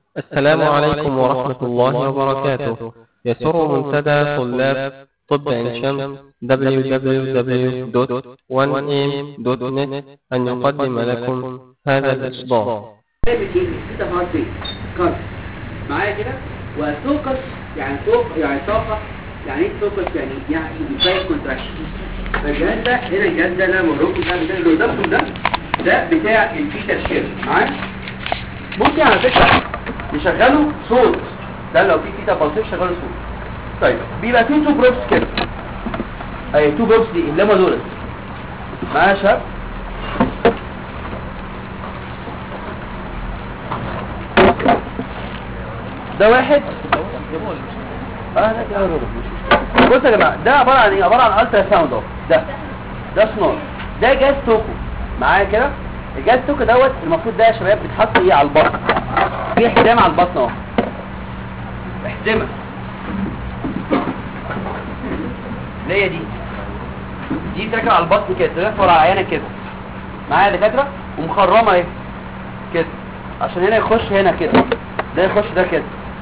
السلام عليكم ورحمة الله وبركاته يسر منتدى طلاب طب عين شمس www.1am.net أن يقدم لكم هذا الإصدار بتقول كده هارت ريت كارت معايا كده وسوكس يعني سوق يعني طاقه يعني ايه سوكس يعني يعني ديفايت كونتراكشن فالجهاز ده هنا الجهاز ده اللي انا بوريكم ده ده اللي قدامكم ده ده بتاع الفيتا شير معايا ممكن على فكره نشغله صوت ده لو في فيتا بلسيف شغله صوت طيب بيبقى فيه تو بروبس كده اي تو بروبس دي اللي هم دول معايا يا شباب ده واحد اه لا ده ربع بصوا يا جماعه ده عباره عن ايه عباره عن الترا ساوند اهو ده ده سنور ده جهاز توكو معايا كده الجهاز توكو دوت المفروض ده يا شباب بيتحط ايه على البطن في حزام على البطن اهو احزمه اللي هي دي دي بتركب على البطن كده تلف ورا عينك كده معايا يا دكاتره ومخرمه اهي كده عشان هنا يخش هنا كده ده يخش ده كده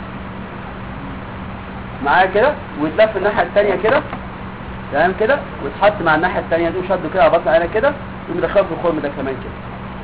معايا كده ويتلف الناحيه الثانيه كده تمام كده ويتحط مع الناحيه الثانيه دي وشده كده على بطن عينك كده ومدخله في الخرم ده كمان كده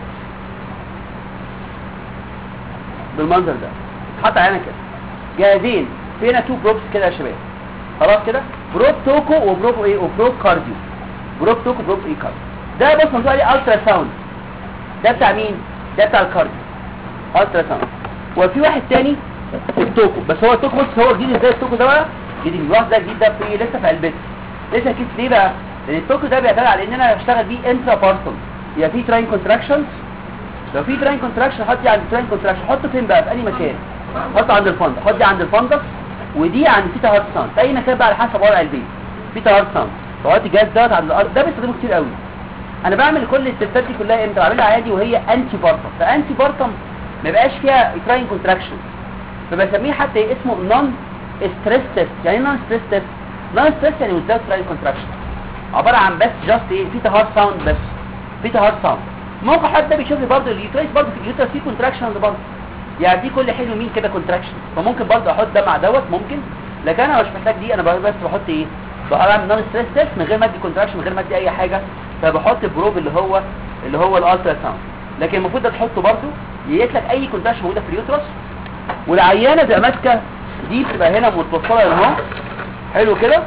بالمنظر ده اتحط عينك كده جاهزين فينا تو بروبس كده يا شباب خلاص كده بروب توكو وبروب ايه وبروب كارديو بروب توكو وبروب ايه كارديو ده بص مكتوب عليه الترا ساوند ده بتاع مين ده بتاع الكارديو الترا ساوند وفي واحد تاني التوكو بس هو التوكو بص هو جديد ازاي التوكو ده بقى جديد الواحد ده جديد ده في لسه في علبته لسه كيس ليه بقى لان التوكو ده بيعتمد على ان انا اشتغل بيه انترا بارسون يبقى في تراين كونتراكشنز لو في تراين كونتراكشن حط دي عند تراين كونتراكشن حطه فين بقى في اي مكان حطه عند الفندق حط دي عند الفندق ودي عند فيتا هارت ساوند في اي مكان بقى على حسب وضع البيت فيتا هارت ساوند فحط الجهاز دوت عند الارض ده بيستخدمه كتير قوي انا بعمل كل التستات دي كلها امتى بعملها عادي وهي انتي بارتم فانتي بارتم ما بقاش فيها تراين كونتراكشن فبسميه حتى إيه اسمه نون ستريس تيست يعني نون ستريس تيست نون ستريس يعني ويزاوت تراين كونتراكشن عباره عن بس جاست ايه فيتا هارت ساوند بس فيتا هارت ساوند ممكن حد ده بيشوف لي برضه اليوتريس برضه في اليوتريس فيه كونتراكشن برضه يعني دي كل حلو مين كده كونتراكشن فممكن برضه احط ده مع دوت ممكن لكن انا مش محتاج دي انا بس بحط ايه بعمل نون ستريس تيست من غير ما ادي كونتراكشن من غير ما ادي اي حاجه فبحط بروب اللي هو اللي هو الالترا ساوند لكن المفروض ده تحطه برضه يقيت لك اي كونتراكشن موجوده في اليوترس والعيانه بتبقى ماسكه دي بتبقى هنا متوصله هنا اهو حلو كده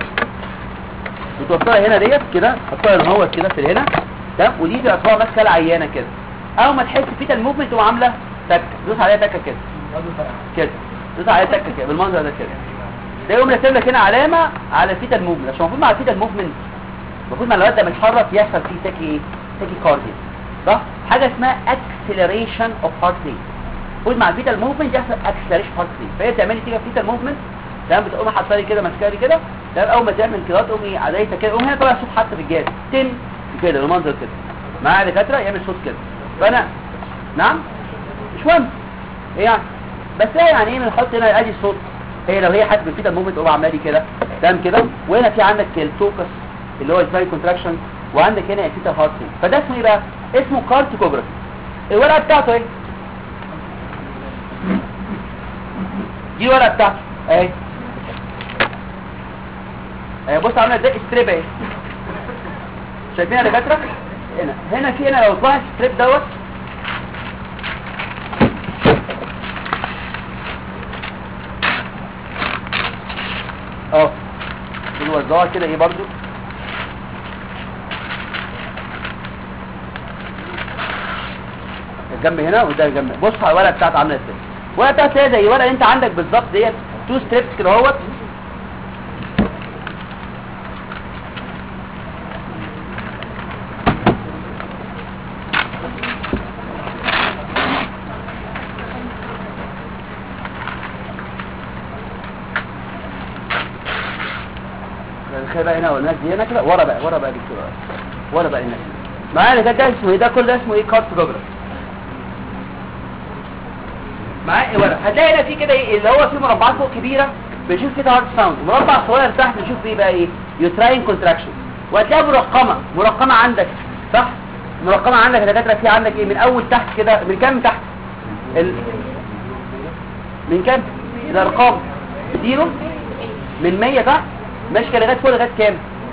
متوصله هنا ديت كده حطها هنا اهو كده في هنا تمام ودي تبقى طبعا ماسكه العيانه كده اول ما تحس فيتا الموفمنت تقوم عامله تكه دوس عليها تكه كده كده دوس عليها تكه كده بالمنظر ده كده ده يقوم راسم لك هنا علامه على فيتا الموفمنت عشان المفروض مع الفيتا الموفمنت المفروض مع الوقت ده بنتحرك يحصل فيه تاكي ايه تاكي كارديا صح حاجه اسمها اكسلريشن اوف هارت ريت المفروض مع الفيتا الموفمنت يحصل اكسلريشن هارت ريت فهي تعملي تيجي فيتا الموفمنت تمام بتقوم حاطه لي كده ماسكه لي كده تمام اول ما تعمل كده تقوم ايه عدايتها كده قوم هنا طالع صوت حتى في الجهاز تن كده بالمنظر كده معايا دكاتره يعمل صوت كده فانا نعم مش مهم ايه يعني بس لا يعني ايه بنحط هنا ادي الصوت هي لو هي حد بالفيتا الموفمنت تقوم عامله لي كده تمام كده وهنا في عندك التوكس اللي هو الفاي كونتراكشن وعندك هنا الفيتا هارت ريت فده اسمه ايه بقى اسمه كارتيكوجرافي الورقه بتاعته ايه دي الورقه بتاعته اهي اهي بص عامله ازاي ستريب اهي شايفينها يا دكاتره هنا هنا في هنا لو تلاحظ الستريب دوت اه بنوزعها كده ايه برضو الجنب هنا وده الجنب بص على الورقه بتاعت عامله ازاي الورقه بتاعت هي زي الورقه اللي انت عندك بالظبط ديت تو ستريبس كده اهوت الخير بقى هنا والناس دي هنا كده ورا بقى ورا بقى دكتور ورا بقى الناس معايا ده ده اسمه ايه ده كل ده اسمه ايه كارتوجرافي معايا ايه ورا هتلاقي هنا في كده ايه اللي هو في مربعات فوق كبيره بنشوف كده هارد ساوند مربع صغير تحت بنشوف فيه بقى ايه يوتراين كونتراكشن وهتلاقيها مرقمه مرقمه عندك صح مرقمه عندك يا دكاتره في عندك ايه من اول تحت كده من كام تحت ال... من كام الارقام زيرو من 100 بقى ماشي كده لغايه فوق لغايه كام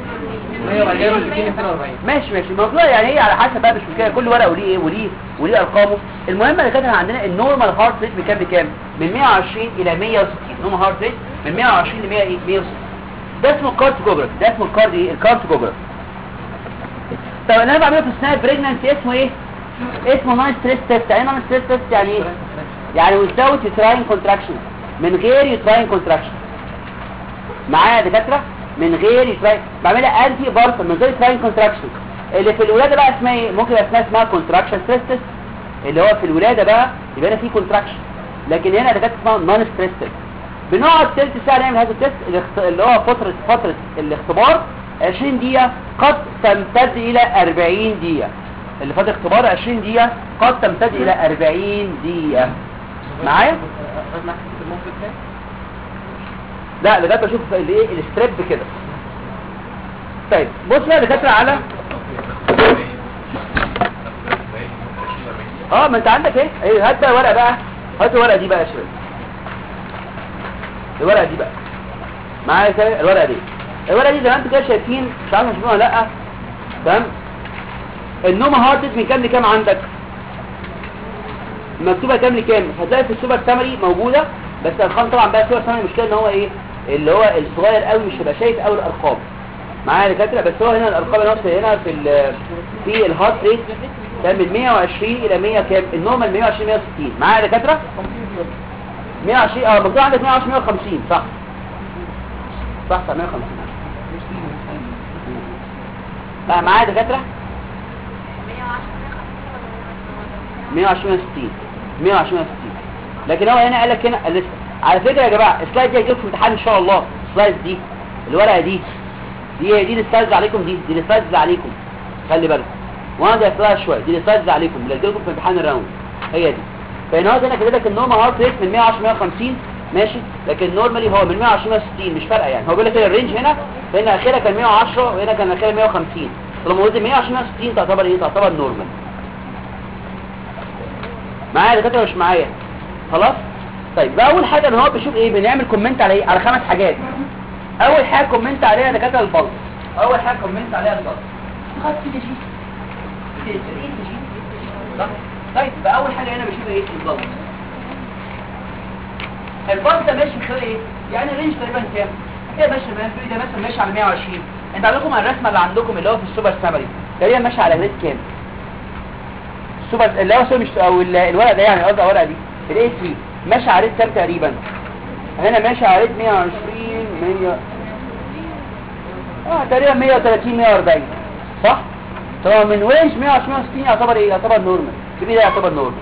ماشي ماشي الموضوع يعني ايه على حسب بقى مش مشكله كل ورقه وليه ايه وليه وليه ارقامه المهم اللي كان عندنا النورمال هارت ريت بكام بكام من 120 الى 160 نورمال هارت ريت من 120 ل 100 ايه 160 ده اسمه الكارتوجراف ده اسمه الكارد ايه الكارتوجراف طب اللي انا بعمله في السناب بريجنانسي اسمه ايه اسمه نون ستريس تيست يعني نون ستريس تيست يعني ايه يعني without uterine contraction من غير uterine contraction معايا يا دكاتره من غير يتراين بعملها انتي بارتن من غير يتراين كونتراكشن اللي في الولاده بقى اسمها ايه ممكن يبقى اسمها اسمها كونتراكشن ستريس تيست اللي هو في الولاده بقى يبقى هنا في كونتراكشن لكن هنا ده كانت اسمها نون ستريس تيست بنقعد ثلث ساعه نعمل هذا التيست الاخت- اللي هو فتره فتره الاختبار 20 دقيقه قد تمتد الى 40 دقيقه اللي فات اختبار 20 دقيقه قد تمتد الى 40 دقيقه معايا لا لغايه ما اشوف الايه الستريب كده طيب بص بقى يا دكاتره على اه ما انت عندك ايه ايه هات بقى ورقه بقى هات الورقه دي بقى يا شباب الورقه دي بقى معايا كده الورقه دي الورقه دي زي ما انتم كده شايفين مش عارف تشوفوها ولا لا تمام النوم هارت ريت من كام لكام عندك مكتوبه كام لكام هتلاقي في السوبر سامري موجوده بس الارقام طبعا بقى السوبر سامري المشكله ان هو ايه اللي هو الصغير قوي مش هيبقى شايف قوي الارقام معايا يا دكاتره بس هو هنا الارقام اللي ناقصه هنا في ال في الهارت ريت كان من 120 الى 100 كام النورمال 120 160 معايا يا دكاتره 120 اه مكتوب عندك 120 150 صح صح صح 150 بقى معايا يا دكاتره 120 160 120 160 لكن هو هنا قال لك هنا لسه على فكره يا جماعه السلايد دي هتجيب في امتحان ان شاء الله السلايد دي الورقه دي دي هي دي السلايدز عليكم دي دي السلايدز عليكم خلي بالكم وانا ده فيها شويه دي السلايدز عليكم اللي هتجيلكم في امتحان الراوند هي دي فهنا هو هنا كاتب لك النورمال هارت ريت من 110 150 ماشي لكن نورمالي هو من 120 160 مش فارقه يعني هو بيقول لك كده الرينج هنا فهنا اخرها كان 110 وهنا كان اخرها 150 طالما قلت 120 160 تعتبر ايه تعتبر نورمال معايا دكاتره مش معايا خلاص طيب بقى اول حاجه ان هو بيشوف ايه بنعمل كومنت على ايه على خمس حاجات اول حاجه كومنت عليها دكاتره البلس اول حاجه كومنت عليها البلس خلاص كده جي صح طيب بقى اول حاجه هنا بشوف ايه البلس البلس ده ماشي بخير ايه يعني رينج تقريبا كام كده ماشي مثلا ده مثلا ماشي على 120 انت عندكم الرسمه اللي عندكم اللي هو في السوبر سامري تقريبا ماشي على ريت كام السوبر اللي هو مش او ال- الورقه ده يعني قصدي الورقه دي الاي 3 ماشي على ريت كام تقريبا هنا ماشي على ريت 120 100 اه تقريبا 130 140 صح طبعا من وينج 120 160 يعتبر ايه يعتبر نورمال كده ده يعتبر نورمال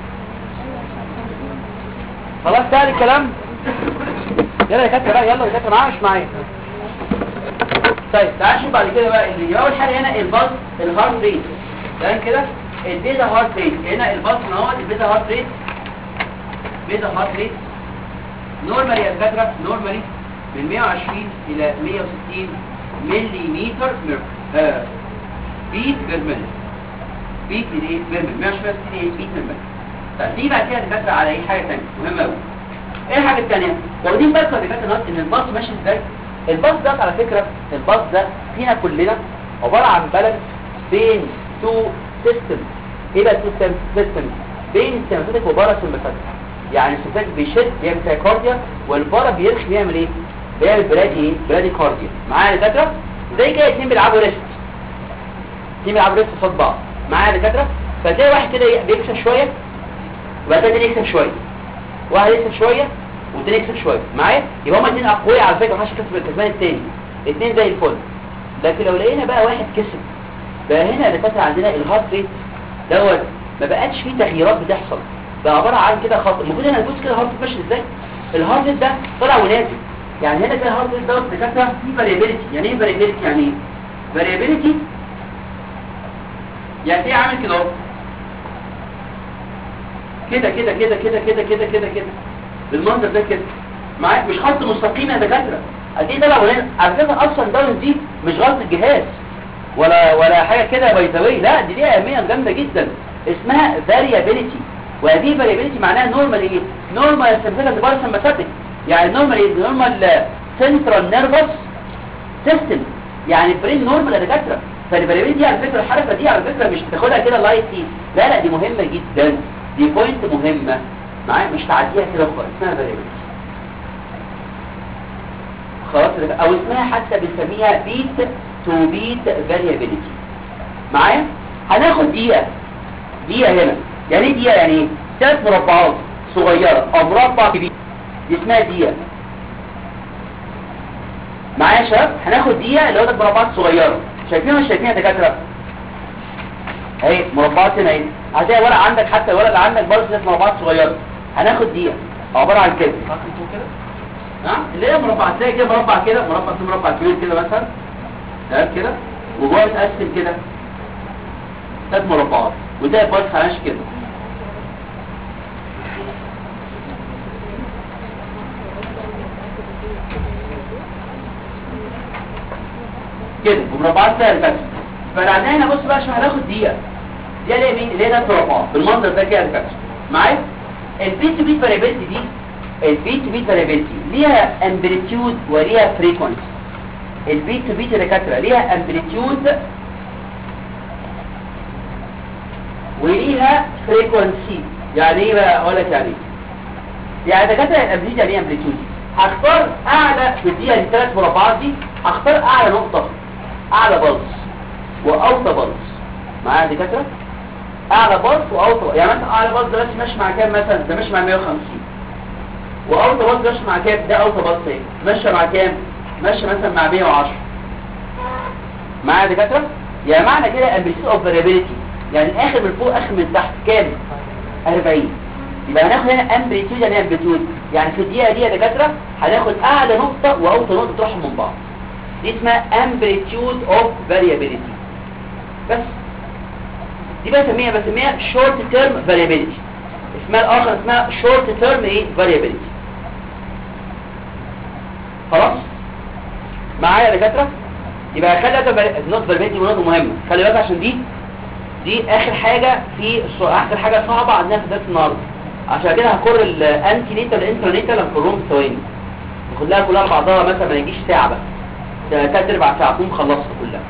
خلاص سهل الكلام يلا يا كابتن بقى يلا يا كابتن معايا مش معايا طيب تعال نشوف بعد كده بقى اللي اول حاجه هنا البلس الهارت ريت تمام كده البيتا هارت ريت هنا البلس اهوت البيتا هارت ريت بيتا هارت ريت نورمالي يا دكاتره نورمالي من 120 الى 160 ملي متر مير آه بيت بير مينت بيت ايه بير مينت 120 ايه بيت بير مينت طيب دي بعد كده دكاتره على ايه حاجه ثانيه مهمه قوي ايه الحاجه الثانيه واخدين بالكم يا دكاتره ان الباص ماشي ازاي الباص ده على فكره الباص ده فينا كلنا عباره عن بالانس بين تو سيستم ايه بقى السيستم سيستم بين السيمباتيك وباراسيمباتيك يعني السيمباتيك بيشد بيعمل تايكارديا والبارا بيرخي بيعمل ايه بيعمل برادي ايه برادي كارديا معايا يا دكاتره زي كده اتنين بيلعبوا ريست اتنين بيلعبوا ريست قصاد بعض معايا يا دكاتره فتلاقي واحد كده بيكسب شويه وبعد كده يكسب شويه واحد يكسب شويه والتاني يكسب شويه معايا يبقى هما اتنين اقوياء على فكره محدش يكسب الكسبان التاني اتنين زي الفل لكن لو لقينا بقى واحد كسب بقى هنا يا دكاتره عندنا الهارت ريت دوت ما بقتش فيه تغييرات بتحصل ده عباره عن كده خط المفروض هنا نبص كده الهارت ريت ماشي ازاي الهارت ريت ده طالع ونازل يعني هنا كده الهارت ريت دوت دكاتره فيه فاريابيلتي يعني ايه فاريابيلتي يعني ايه فاريابيلتي يعني ايه عامل كده اهو كده كده كده كده كده كده كده كده بالمنظر ده كده معايا مش خط مستقيم يا دكاتره ادي ده لو على فكره اصلا داون دي مش غلط الجهاز ولا ولا حاجه كده بيتوي لا دي ليها اهميه جامده جدا اسمها فاريابيليتي وهذه فاريابيليتي معناها نورمال ايه نورمال سمبثيك باراسمبثيك يعني نورمال ايه نورمال سنترال نيرفس سيستم يعني البرين نورمال يا دكاتره فالفاريبيلتي دي على فكره الحركه دي على فكره مش تاخدها كده لايت لا لا دي مهمه جدا دي بوينت مهمه معايا مش تعديها كده وخلاص اسمها فاريبيلتي خلاص كده او اسمها حتى بنسميها بيت تو بيت فاريابيلتي معايا هناخد دقيقه دقيقه هنا يعني ايه دقيقه يعني ايه ثلاث مربعات صغيره او مربع كبير دي اسمها دقيقه معايا يا شباب هناخد دقيقه اللي هو ده مربعات صغيره شايفين ولا شايفين يا دكاتره اهي مربعات هنا اهي هتلاقي ورق عندك حتى الورق اللي عندك برضه ثلاث مربعات صغيره هناخد دقيقه عباره عن كده نعم اللي هي مربع تلاقي كده مربع كده مربع في مربع كبير كده مثلا تمام كده وجوه متقسم كده ثلاث مربعات وده بايظ خلاش كده كده ومربعات فيها الفاكس فالعندنا هنا بص بقى عشان هناخد دقيقه دي اللي هي مين اللي هي ده مربعات بالمنظر ده كده الفاكس معايا البي تو بي فاريبيلتي دي البي تو بي فاريبيلتي ليها امبليتيود وليها فريكونسي البي تو بي دكاتره ليها امبليتيود وليها فريكونسي يعني ايه بقى اقول لك يعني ايه يعني دكاتره الامبليتيود يعني ايه امبليتيود هختار اعلى في الدقيقه دي ثلاث مربعات دي هختار اعلى نقطه اعلى بلس واوطى بلس معايا يا دكاتره اعلى بلس واوطى يعني مثلا اعلى بلس دلوقتي ماشي مع كام مثلا ده ماشي مع 150 واوطى بلس ماشي مع كام ده اوطى بلس ايه ماشي مع كام ماشي مثلا مع 110 معايا يا دكاتره يعني معنى كده امبليتيود اوف فاريبيليتي يعني اخر من فوق اخر من تحت كام 40 يبقى هناخد هنا امبليتيود يعني امبليتيود يعني في الدقيقه دي يا دكاتره هناخد اعلى نقطه واوطى نقطه تروحهم من بعض دي اسمها امبليتيود اوف فاريابيليتي بس دي بقى بسميها بسميها شورت تيرم فاريابيليتي اسمها الاخر اسمها شورت تيرم ايه فاريابيليتي خلاص معايا يا دكاتره يبقى خلي بالك النقطه فاريابيليتي نقطه مهمه خلي بالك عشان دي دي اخر حاجه في الص- اخر حاجه صعبه عندنا في درس النهارده عشان كده هكر الانتي نيتال والانترا هنكرهم في ثواني كلها كلها على بعضها مثلا ما يجيش ساعه بس ده تلات ارباع ساعه اكون خلصت كلها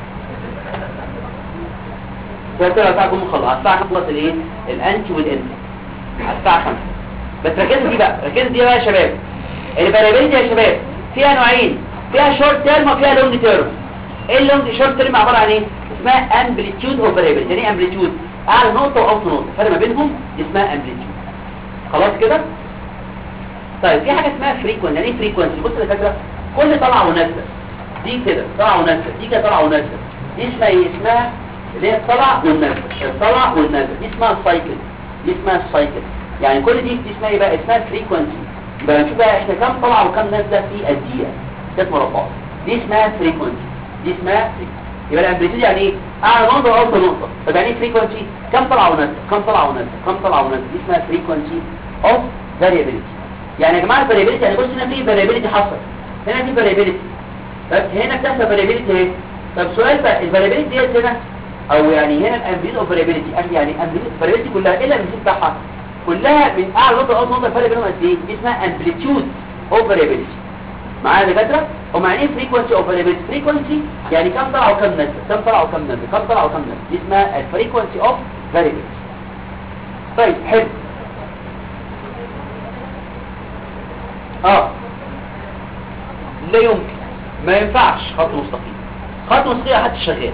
تلات ارباع ساعه اكون مخلص على الساعه خلص الايه الانتي والانتي على الساعه 5 بس ركزوا دي بقى ركزوا دي بقى يا شباب الفاريبيلتي يا شباب فيها نوعين فيها شورت تيرم وفيها لونج تيرم ايه اللونج شورت تيرم عباره عن ايه اسمها امبليتيود اوف فاريبيلتي يعني ايه امبليتيود اعلى نقطه واوطى نقطه الفرق ما بينهم اسمها امبليتيود خلاص كده طيب في حاجه اسمها فريكوينسي يعني ايه فريكوينسي بص يا فكره كل طلعه ونازله دي كده طلعه ونازله دي كده طلعه ونازله دي اسمها ايه اسمها اللي هي الطلع والنزل الطلع والنزل دي اسمها السايكل دي اسمها السايكل يعني كل دي دي اسمها ايه بقى اسمها فريكوينسي يبقى نشوف بقى احنا كام طلعه وكام نازله في الدقيقه ثلاث مربعات دي اسمها فريكوينسي دي اسمها frequency. يبقى الامبليتيود يعني ايه اعلى نقطه واوطى نقطه طب يعني ايه فريكوينسي كام طلعه ونازله كام طلعه ونازله كام طلعه ونازله دي اسمها فريكوينسي اوف فاريابيلتي يعني يا جماعه الفاريابيلتي يعني بص هنا في فاريابيلتي حصل هنا في فاريابيلتي بس هنا بتحصل فاريابيلتي اهي طب سؤال بقى الفاريابيلتي ديت هنا او يعني هنا الامبليتيود اوف فاريابيلتي يعني الفاريابيلتي كلها ايه الامبليتيود بتاعها كلها من اعلى نقطه لاوطى نقطه الفرق بينهم قد ايه دي اسمها امبليتيود اوف فاريابيلتي معايا يا دكاتره ومعنى ايه فريكوينسي اوف فاريابيلتي فريكوينسي يعني كم طلع وكم نزل كم طلع وكم نزل كم طلع وكم نزل دي اسمها الفريكوينسي اوف فاريابيلتي طيب حلو اه لا يمكن ما ينفعش خط مستقيم خط مستقيم حد شغال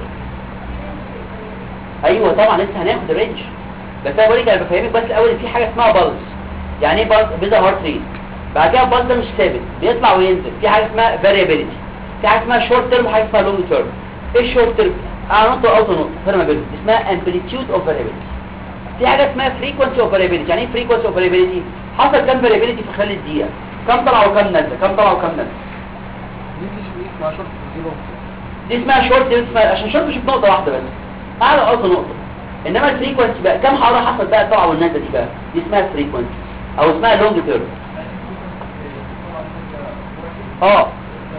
ايوه طبعا لسه هناخد الرينج بس انا بقول لك انا بفهمك بس الاول ان في حاجه اسمها بالز يعني ايه بالز بيزا هارت ريت بعد كده البالز ده مش ثابت بيطلع وينزل في حاجه اسمها فاريابيلتي في حاجه اسمها شورت تيرم وحاجه اسمها لونج تيرم ايه الشورت تيرم اعلى نقطه واوطى نقطه فرق ما بينهم اسمها امبليتيود اوف فاريابيلتي في حاجه اسمها فريكوينسي اوف فاريابيلتي يعني ايه فريكوينسي اوف فاريابيلتي حصل كام فاريابيلتي في خلال الدقيقه كم طلع وكم نزل كم طلع وكم نزل دي دي دي اسمها شورت دي لونج دي اسمها شورت دي اسمها عشان شورت مش في نقطه واحده بس اعلى واوطى نقطه انما الفريكوينسي بقى كم حراره حصل بقى الطلعه والنزله دي بقى دي اسمها فريكوينسي او اسمها لونج تيرم اه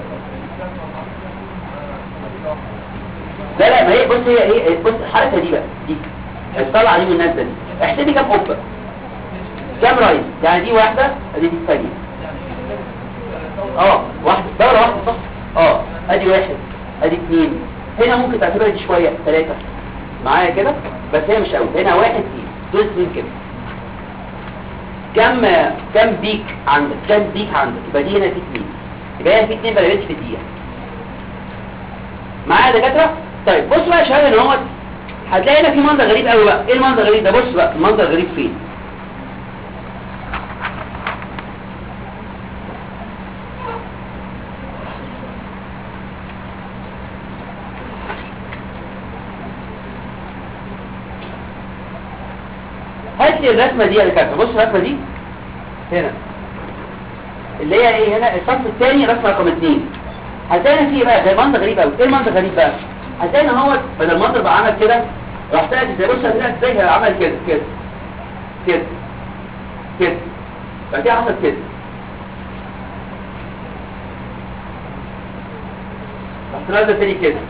لا لا ما هي بص هي هي بص الحركه دي بقى دي الطلعه دي والنزله دي احسبي كام قبه كام رايز يعني دي واحده ادي دي الثانيه اه واحده دوره واحده صح اه ادي واحد ادي اثنين هنا ممكن تعتبرها دي شويه ثلاثه معايا كده بس هي مش قوي هنا واحد اثنين دول اثنين كده كم كم بيك عندك كم بيك عندك يبقى دي هنا في اثنين يبقى هنا في اثنين بلبات في الدقيقه معايا يا دكاتره طيب بص بقى يا شباب ان هو هتلاقي هنا في منظر غريب قوي بقى ايه المنظر الغريب ده بص بقى المنظر الغريب فين هات لي الرسمه دي يا دكاتره بص الرسمه دي هنا اللي هي ايه هنا الصف الثاني رسمه رقم اثنين هتلاقي هنا في بقى ده منظر غريب قوي ايه المنظر الغريب بقى هتلاقي ان هو بدل المنظر بقى عمل كده راح تلاقي زي بص هتلاقي ازاي عمل كده كده كده كده بعد كده حصل كده راح تنزل تاني كده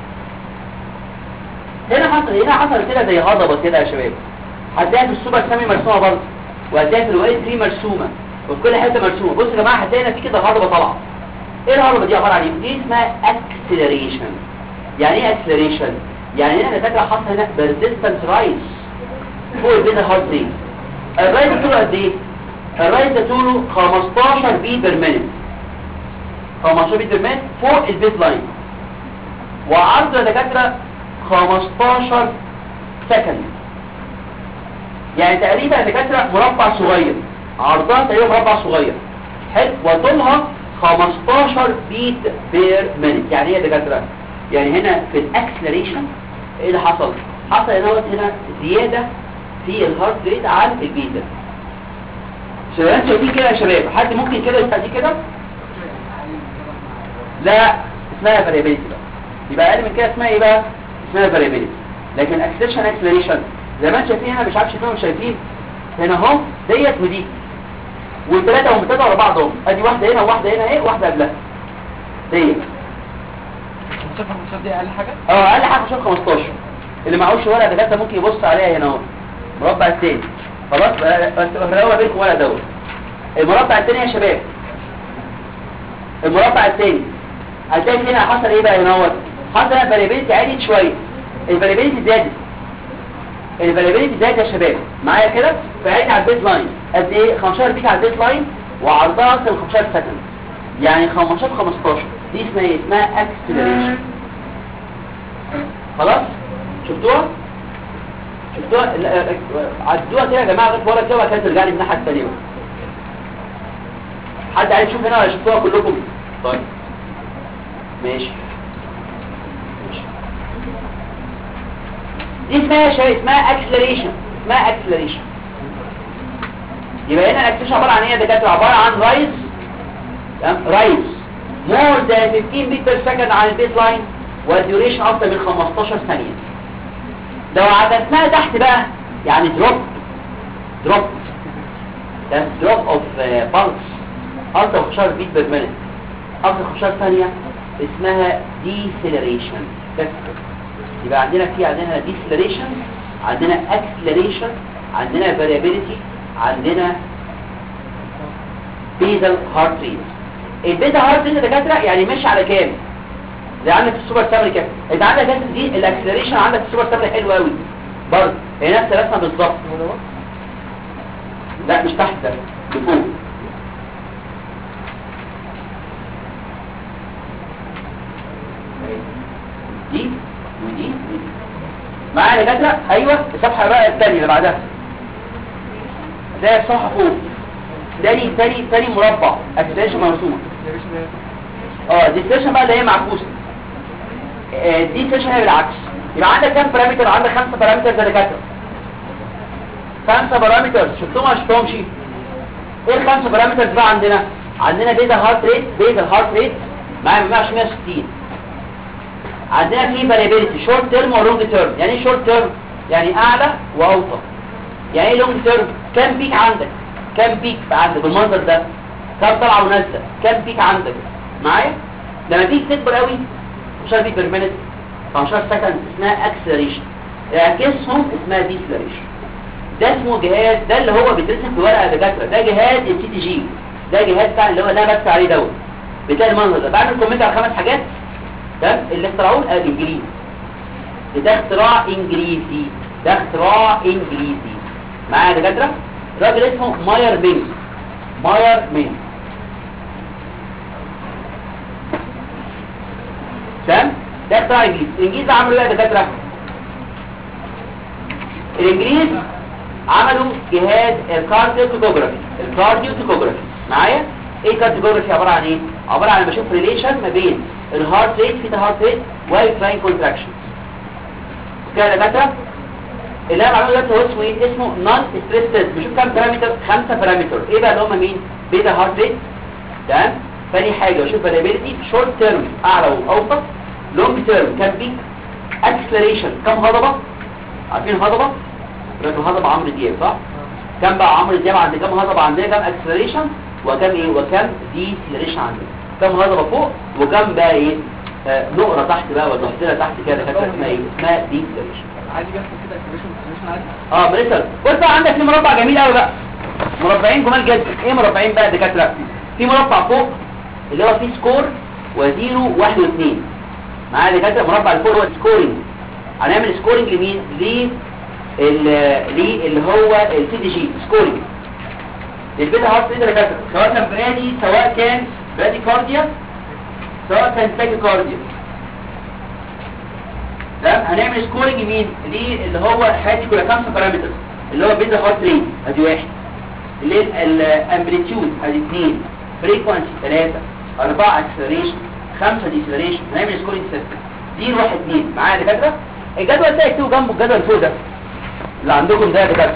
هنا حصل هنا حصل كده زي هضبه كده يا شباب هتلاقي في السوبر سامي مرسومه برضه وهتلاقي في الوايت 3 مرسومه وفي كل حته مرسومه بصوا يا جماعه هتلاقي هنا في كده هضبه طالعه ايه الهضبه دي عباره عن ايه دي اسمها اكسلريشن يعني ايه اكسلريشن يعني هنا فاكره حصل هنا persistent رايز فوق البيتا هارت ريت الرايز ده طوله قد ايه الرايز ده طوله 15 بيت بير مينيت 15 بيت بير مينيت فوق البيت لاين وعرض يا دكاتره 15 سكند يعني تقريبا يا دكاتره مربع صغير عرضها تقريبا مربع صغير حلو وطولها 15 بيت بير مينيت يعني ايه يا دكاتره يعني هنا في الاكسلريشن ايه اللي حصل حصل هنا هنا زياده في الهارت ريت عن البيتا شباب شايفين كده يا شباب حد ممكن كده يبقى دي كده لا اسمها فاريبيليتي بقى يبقى اقل من كده اسمها ايه بقى اسمها فاريبيليتي لكن اكسلريشن اكسلريشن زي ما انتم شايفين هنا مش عارف شايفين مش شايفين هنا اهو ديت ودي والثلاثه هم ثلاثه ورا بعض اهو ادي واحده هنا وواحده هنا ايه واحده قبلها ديت المسافة المسافة دي أقل حاجة؟ اه اقل حاجه شوف 15 اللي معهوش ورقه دكاتره ممكن يبص عليها هنا اهو المربع الثاني خلاص بقى- بس هو بينكم ورقه دوت المربع الثاني يا شباب المربع الثاني هتلاقي هنا حصل ايه بقى هنا اهو حصل هنا فاريبيلتي عالية شويه الفاريبيلتي زادت الفاريبيلتي زادت يا شباب معايا كده فعيد على البيت لاين قد ايه 15 بيك على البيت لاين وعرضها اصلا 15 سكند يعني 15 15 دي اسمها ايه اسمها اكسلريشن خلاص شفتوها شفتوها لا، عدوها كده يا جماعه لغايه ورا كده وبعد كده ترجع لي من الناحيه الثانيه بقى. حد عايز يشوف هنا ولا شفتوها كلكم طيب ماشي ماشي. دي اسمها يا شباب اسمها اكسلريشن اسمها اكسلريشن يبقى هنا الاكسلريشن عباره عن ايه يا دكاتره عباره عن رايز رايز مور ذان 15 بيت بير سكند عن البيت لاين والديوريشن اكتر من 15 ثانيه لو عددناها تحت بقى يعني دروب دروب ده دروب اوف بالس اكتر 15 بيت بير مينيت اكتر 15 ثانيه اسمها ديسيلريشن بس يبقى عندنا في عندنا ديسيلريشن عندنا اكسلريشن عندنا فاريابيليتي عندنا بيزل هارت ريت البيتا هارت ريت يا دكاتره يعني ماشي على كام زي عندك في السوبر سامري كده انت عندك كده دي الاكسلريشن عندك في السوبر سامري حلو قوي برضه هي نفس الرسمه بالظبط لا مش تحت ده لفوق دي ودي ودي معايا يا دكاتره ايوه الصفحه بقى الثانيه اللي بعدها تلاقي الصفحه فوق تاني تاني تاني مربع اكسلريشن مرسومه اه دي سيشن بقى اللي هي معكوسه آه، دي سيشن هي بالعكس يبقى عندك كام بارامتر عندك خمسه بارامتر زي دكاتره خمسه بارامتر شفتهم ولا شفتهمش ايه الخمسه بارامترز بقى عندنا عندنا بيتا هارت ريت بيتا هارت ريت معايا 160 عندنا في فاريبيليتي شورت تيرم ولونج تيرم يعني ايه شورت تيرم يعني اعلى واوطى يعني ايه لونج تيرم كام بيك عندك كام بيك عندك بالمنظر ده كام طلعه ونازله كام بيك عندك معايا لما بيك تكبر قوي 15 بيك بير مينيت 15 سكند اسمها اكسلريشن اعكسهم اسمها ديسلريشن ده اسمه جهاز ده اللي هو بيترسم في ورقه دكاتره ده جهاز السي تي جي ده جهاز بتاع اللي هو اللي انا بكتب عليه دوت بتلاقي المنظر ده بعمل كومنت على خمس حاجات تمام اللي اخترعوه الانجليزي ده اختراع انجليزي ده اختراع انجليزي معايا يا دكاتره راجل اسمه ماير مين ماير مين تمام ده اختراع انجليزي الانجليز عملوا ايه يا دكاتره الانجليز عملوا جهاز الكارديو توكوجرافي الكارديو توكوجرافي معايا ايه كارديوجرافي عباره عن ايه عباره عن بشوف ريليشن ما بين الهارت ريت في هارت ريت والكلاين كونتراكشن كده يا دكاتره اللي انا بعمله دلوقتي هو اسمه ايه اسمه نون ستريس تيست بشوف كام بارامتر خمسه بارامتر ايه بقى اللي هم مين بيتا هارت ريت تمام ثاني حاجه بشوف فاليبيليتي شورت تيرم اعلى واوسط لونج تيرم كام بيك اكسلريشن كام هضبه عارفين هضبه رقم هضبه عمرو دياب صح كام بقى عمرو دياب عند كام هضبه عندنا كام اكسلريشن وكام ايه وكام دي سيلريشن عندنا كام هضبه فوق وكام بقى ايه آه نقره تحت بقى ولا نقطه تحت كده كده اسمها ايه اسمها دي سيلريشن عادي بيحصل كده اكتيفيشن اكتيفيشن عادي اه بريسل بص بقى عندك في مربع جميل قوي بقى مربعين جمال جدا ايه مربعين بقى يا دكاتره في مربع فوق اللي هو فيه سكور وزيرو واحد واثنين معايا يا دكاتره مربع اللي فوق هو سكورنج هنعمل سكورنج لمين ليه ليه اللي هو السي دي جي سكورنج للبيتا هارت ريت يا دكاتره سواء كان برادي سواء كان برادي كارديا سواء كان تاكي كارديا تمام هنعمل سكورنج مين دي اللي هو هادي كلها خمسه بارامترز اللي هو بيتا هارت ريت ادي واحد اللي هي الامبليتيود ادي اثنين فريكوانسي ثلاثه اربعه اكسلريشن خمسه ديسلريشن هنعمل سكورنج سيستم دي واحد اثنين معايا يا دكاتره الجدول ده اكتبوا جنبه الجدول فوق ده اللي عندكم ده يا دكاتره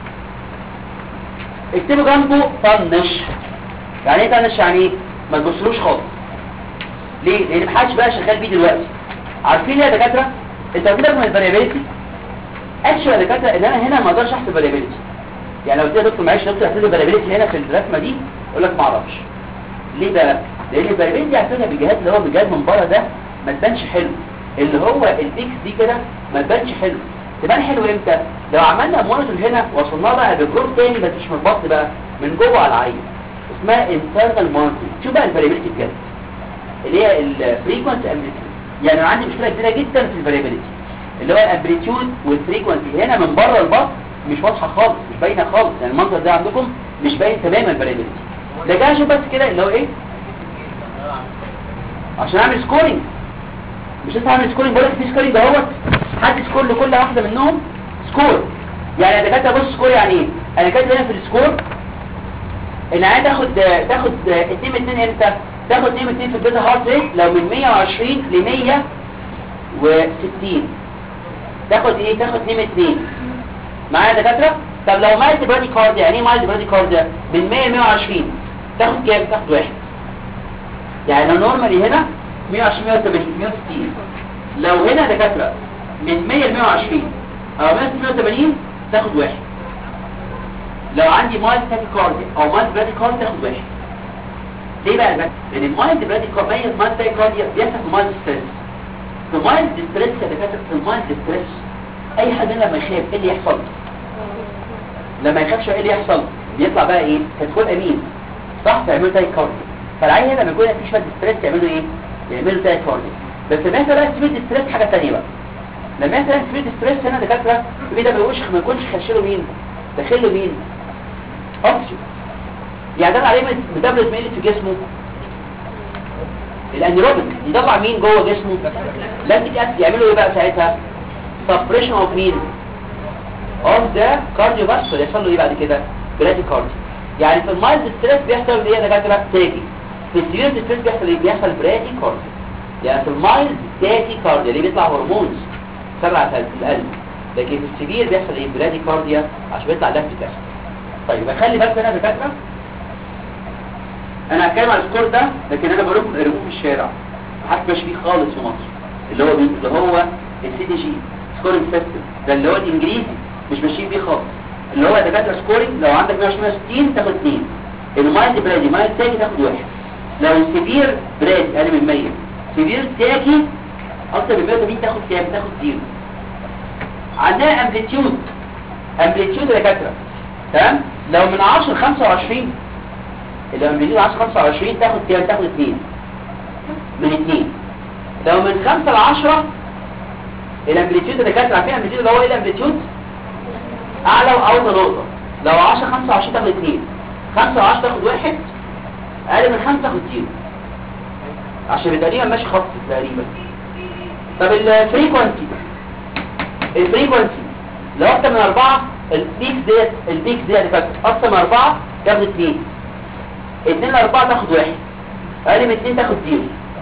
اكتبوا جنبه طنش يعني ايه طنش يعني ايه ما تبصلوش خالص ليه لان محدش بقى شغال بيه دلوقتي عارفين يا دكاتره انت قلت لك من الفاريابيلتي اكشن يا دكاتره ان انا هنا ما اقدرش احسب الفاريابيلتي يعني لو قلت يا دكتور معلش دكتور احسب الفاريابيلتي هنا في الرسمه دي اقول لك ما اعرفش ليه بقى لان الفاريابيلتي هتبقى بالجهاز اللي هو بالجهاز من بره ده ما تبانش حلو اللي هو البيكس دي كده ما تبانش حلو تبان حلو امتى لو عملنا مونيتور هنا وصلنا بقى بجروب تاني بس مش من البطن بقى من جوه على العين اسمها انترنال مونيتور شوف بقى الفاريابيلتي بجد اللي هي الفريكوانسي امبليتيود يعني انا عندي مشكله كبيره جدا في الفاريابيلتي اللي هو الامبليتيود والفريكوانسي هنا من بره البطن مش واضحه خالص مش باينه خالص يعني المنظر ده عندكم مش باين تماما الفاريابيلتي ده جاي اشوف بس كده اللي هو ايه عشان اعمل سكورينج مش لسه هعمل سكورينج بقول لك في سكورينج اهوت حد سكور لكل واحده منهم سكور يعني انا كاتب بص سكور يعني ايه انا كاتب هنا في السكور ان عايز تاخد تاخد 2 من 2 امتى تاخد 2 من 2 في البيتا هارت ريت لو من 120 ل 160 تاخد ايه تاخد 2 من 2 معايا يا دكاتره طب لو مايلد برادي كارديا يعني ايه مايلد برادي كارديا من 100 ل 120 تاخد كام تاخد واحد يعني لو نورمالي هنا 120 180 160 لو هنا دكاتره من 100 ل 120 او 180 تاخد واحد لو عندي مايلد تاكيكارديا او مايلد برادي كارديا تاخد واحد ليه بقى ده؟ لان المايلد برادي كارديا مايلد تاكيكارديا بيحصل في مايلد ستريس في مايلد ستريس يا دكاتره في المايلد ستريس اي حد لما يخاف ايه اللي يحصل لما يخافش ايه اللي يحصل بيطلع بقى ايه هتكون امين صح تعملوا تاكيكارديا فالعين لما يكون في شويه ستريس يعملوا ايه يعملوا تاكيكارديا بس لما يحصل بقى سبيد ستريس حاجه ثانيه بقى لما يحصل سبيد ستريس هنا دكاتره البي ده ما يقولش ما يكونش خشله مين داخله مين اكسجين يعني ده عليه ميتابوليزم ايه اللي في جسمه الانيروبيك يطلع مين جوه جسمه لاكتيك اسيد يعملوا ايه بقى ساعتها سبريشن اوف مين اوف ذا كارديو فاسكولار يحصل له ايه بعد كده برادي كارديو يعني في المايلد ستريس بيحصل ايه يا دكاتره تاكي في السيريس ستريس بيحصل ايه بيحصل برادي كارديو يعني في المايلد تاكي كارديا اللي بيطلع هرمونز سرعه في القلب لكن في السبير بيحصل ايه برادي كارديا عشان بيطلع لاكتيك اسيد طيب يبقى خلي بالك هنا يا دكاتره انا هتكلم على السكور ده لكن انا بقول لكم ارموه في الشارع محدش ماشي بيه خالص في مصر اللي هو مين اللي هو السي دي جي سكورنج سيستم ده اللي هو الانجليزي مش ماشيين بيه خالص اللي هو دكاتره سكورنج لو عندك 160 تاخد 2 المايلد برادي مايلد تاجي تاخد واحد لو السيفير برادي اقل من 100 سيفير تاجي اكتر من 180 تاخد كام تاخد زيرو عندنا امبليتيود امبليتيود يا دكاتره تمام لو من 10 ل 25 لو امبليتيود 10 25 تاخد كام تاخد 2 من 2 لو من 5 ل 10 الامبليتيود اللي كانت عارفين الامبليتيود اللي هو ايه الامبليتيود اعلى واوطى نقطه لو 10 25 تاخد 2 5 و10 تاخد 1 اقل من 5 تاخد 0 عشان تقريبا ماشي خط تقريبا طب الفريكوانسي الفريكوانسي لو اكتر من 4 البيك ديت البيك ديت كانت اكتر من 4 تاخد 2 2 ل 4 تاخد 1 اقل من 2 تاخد 0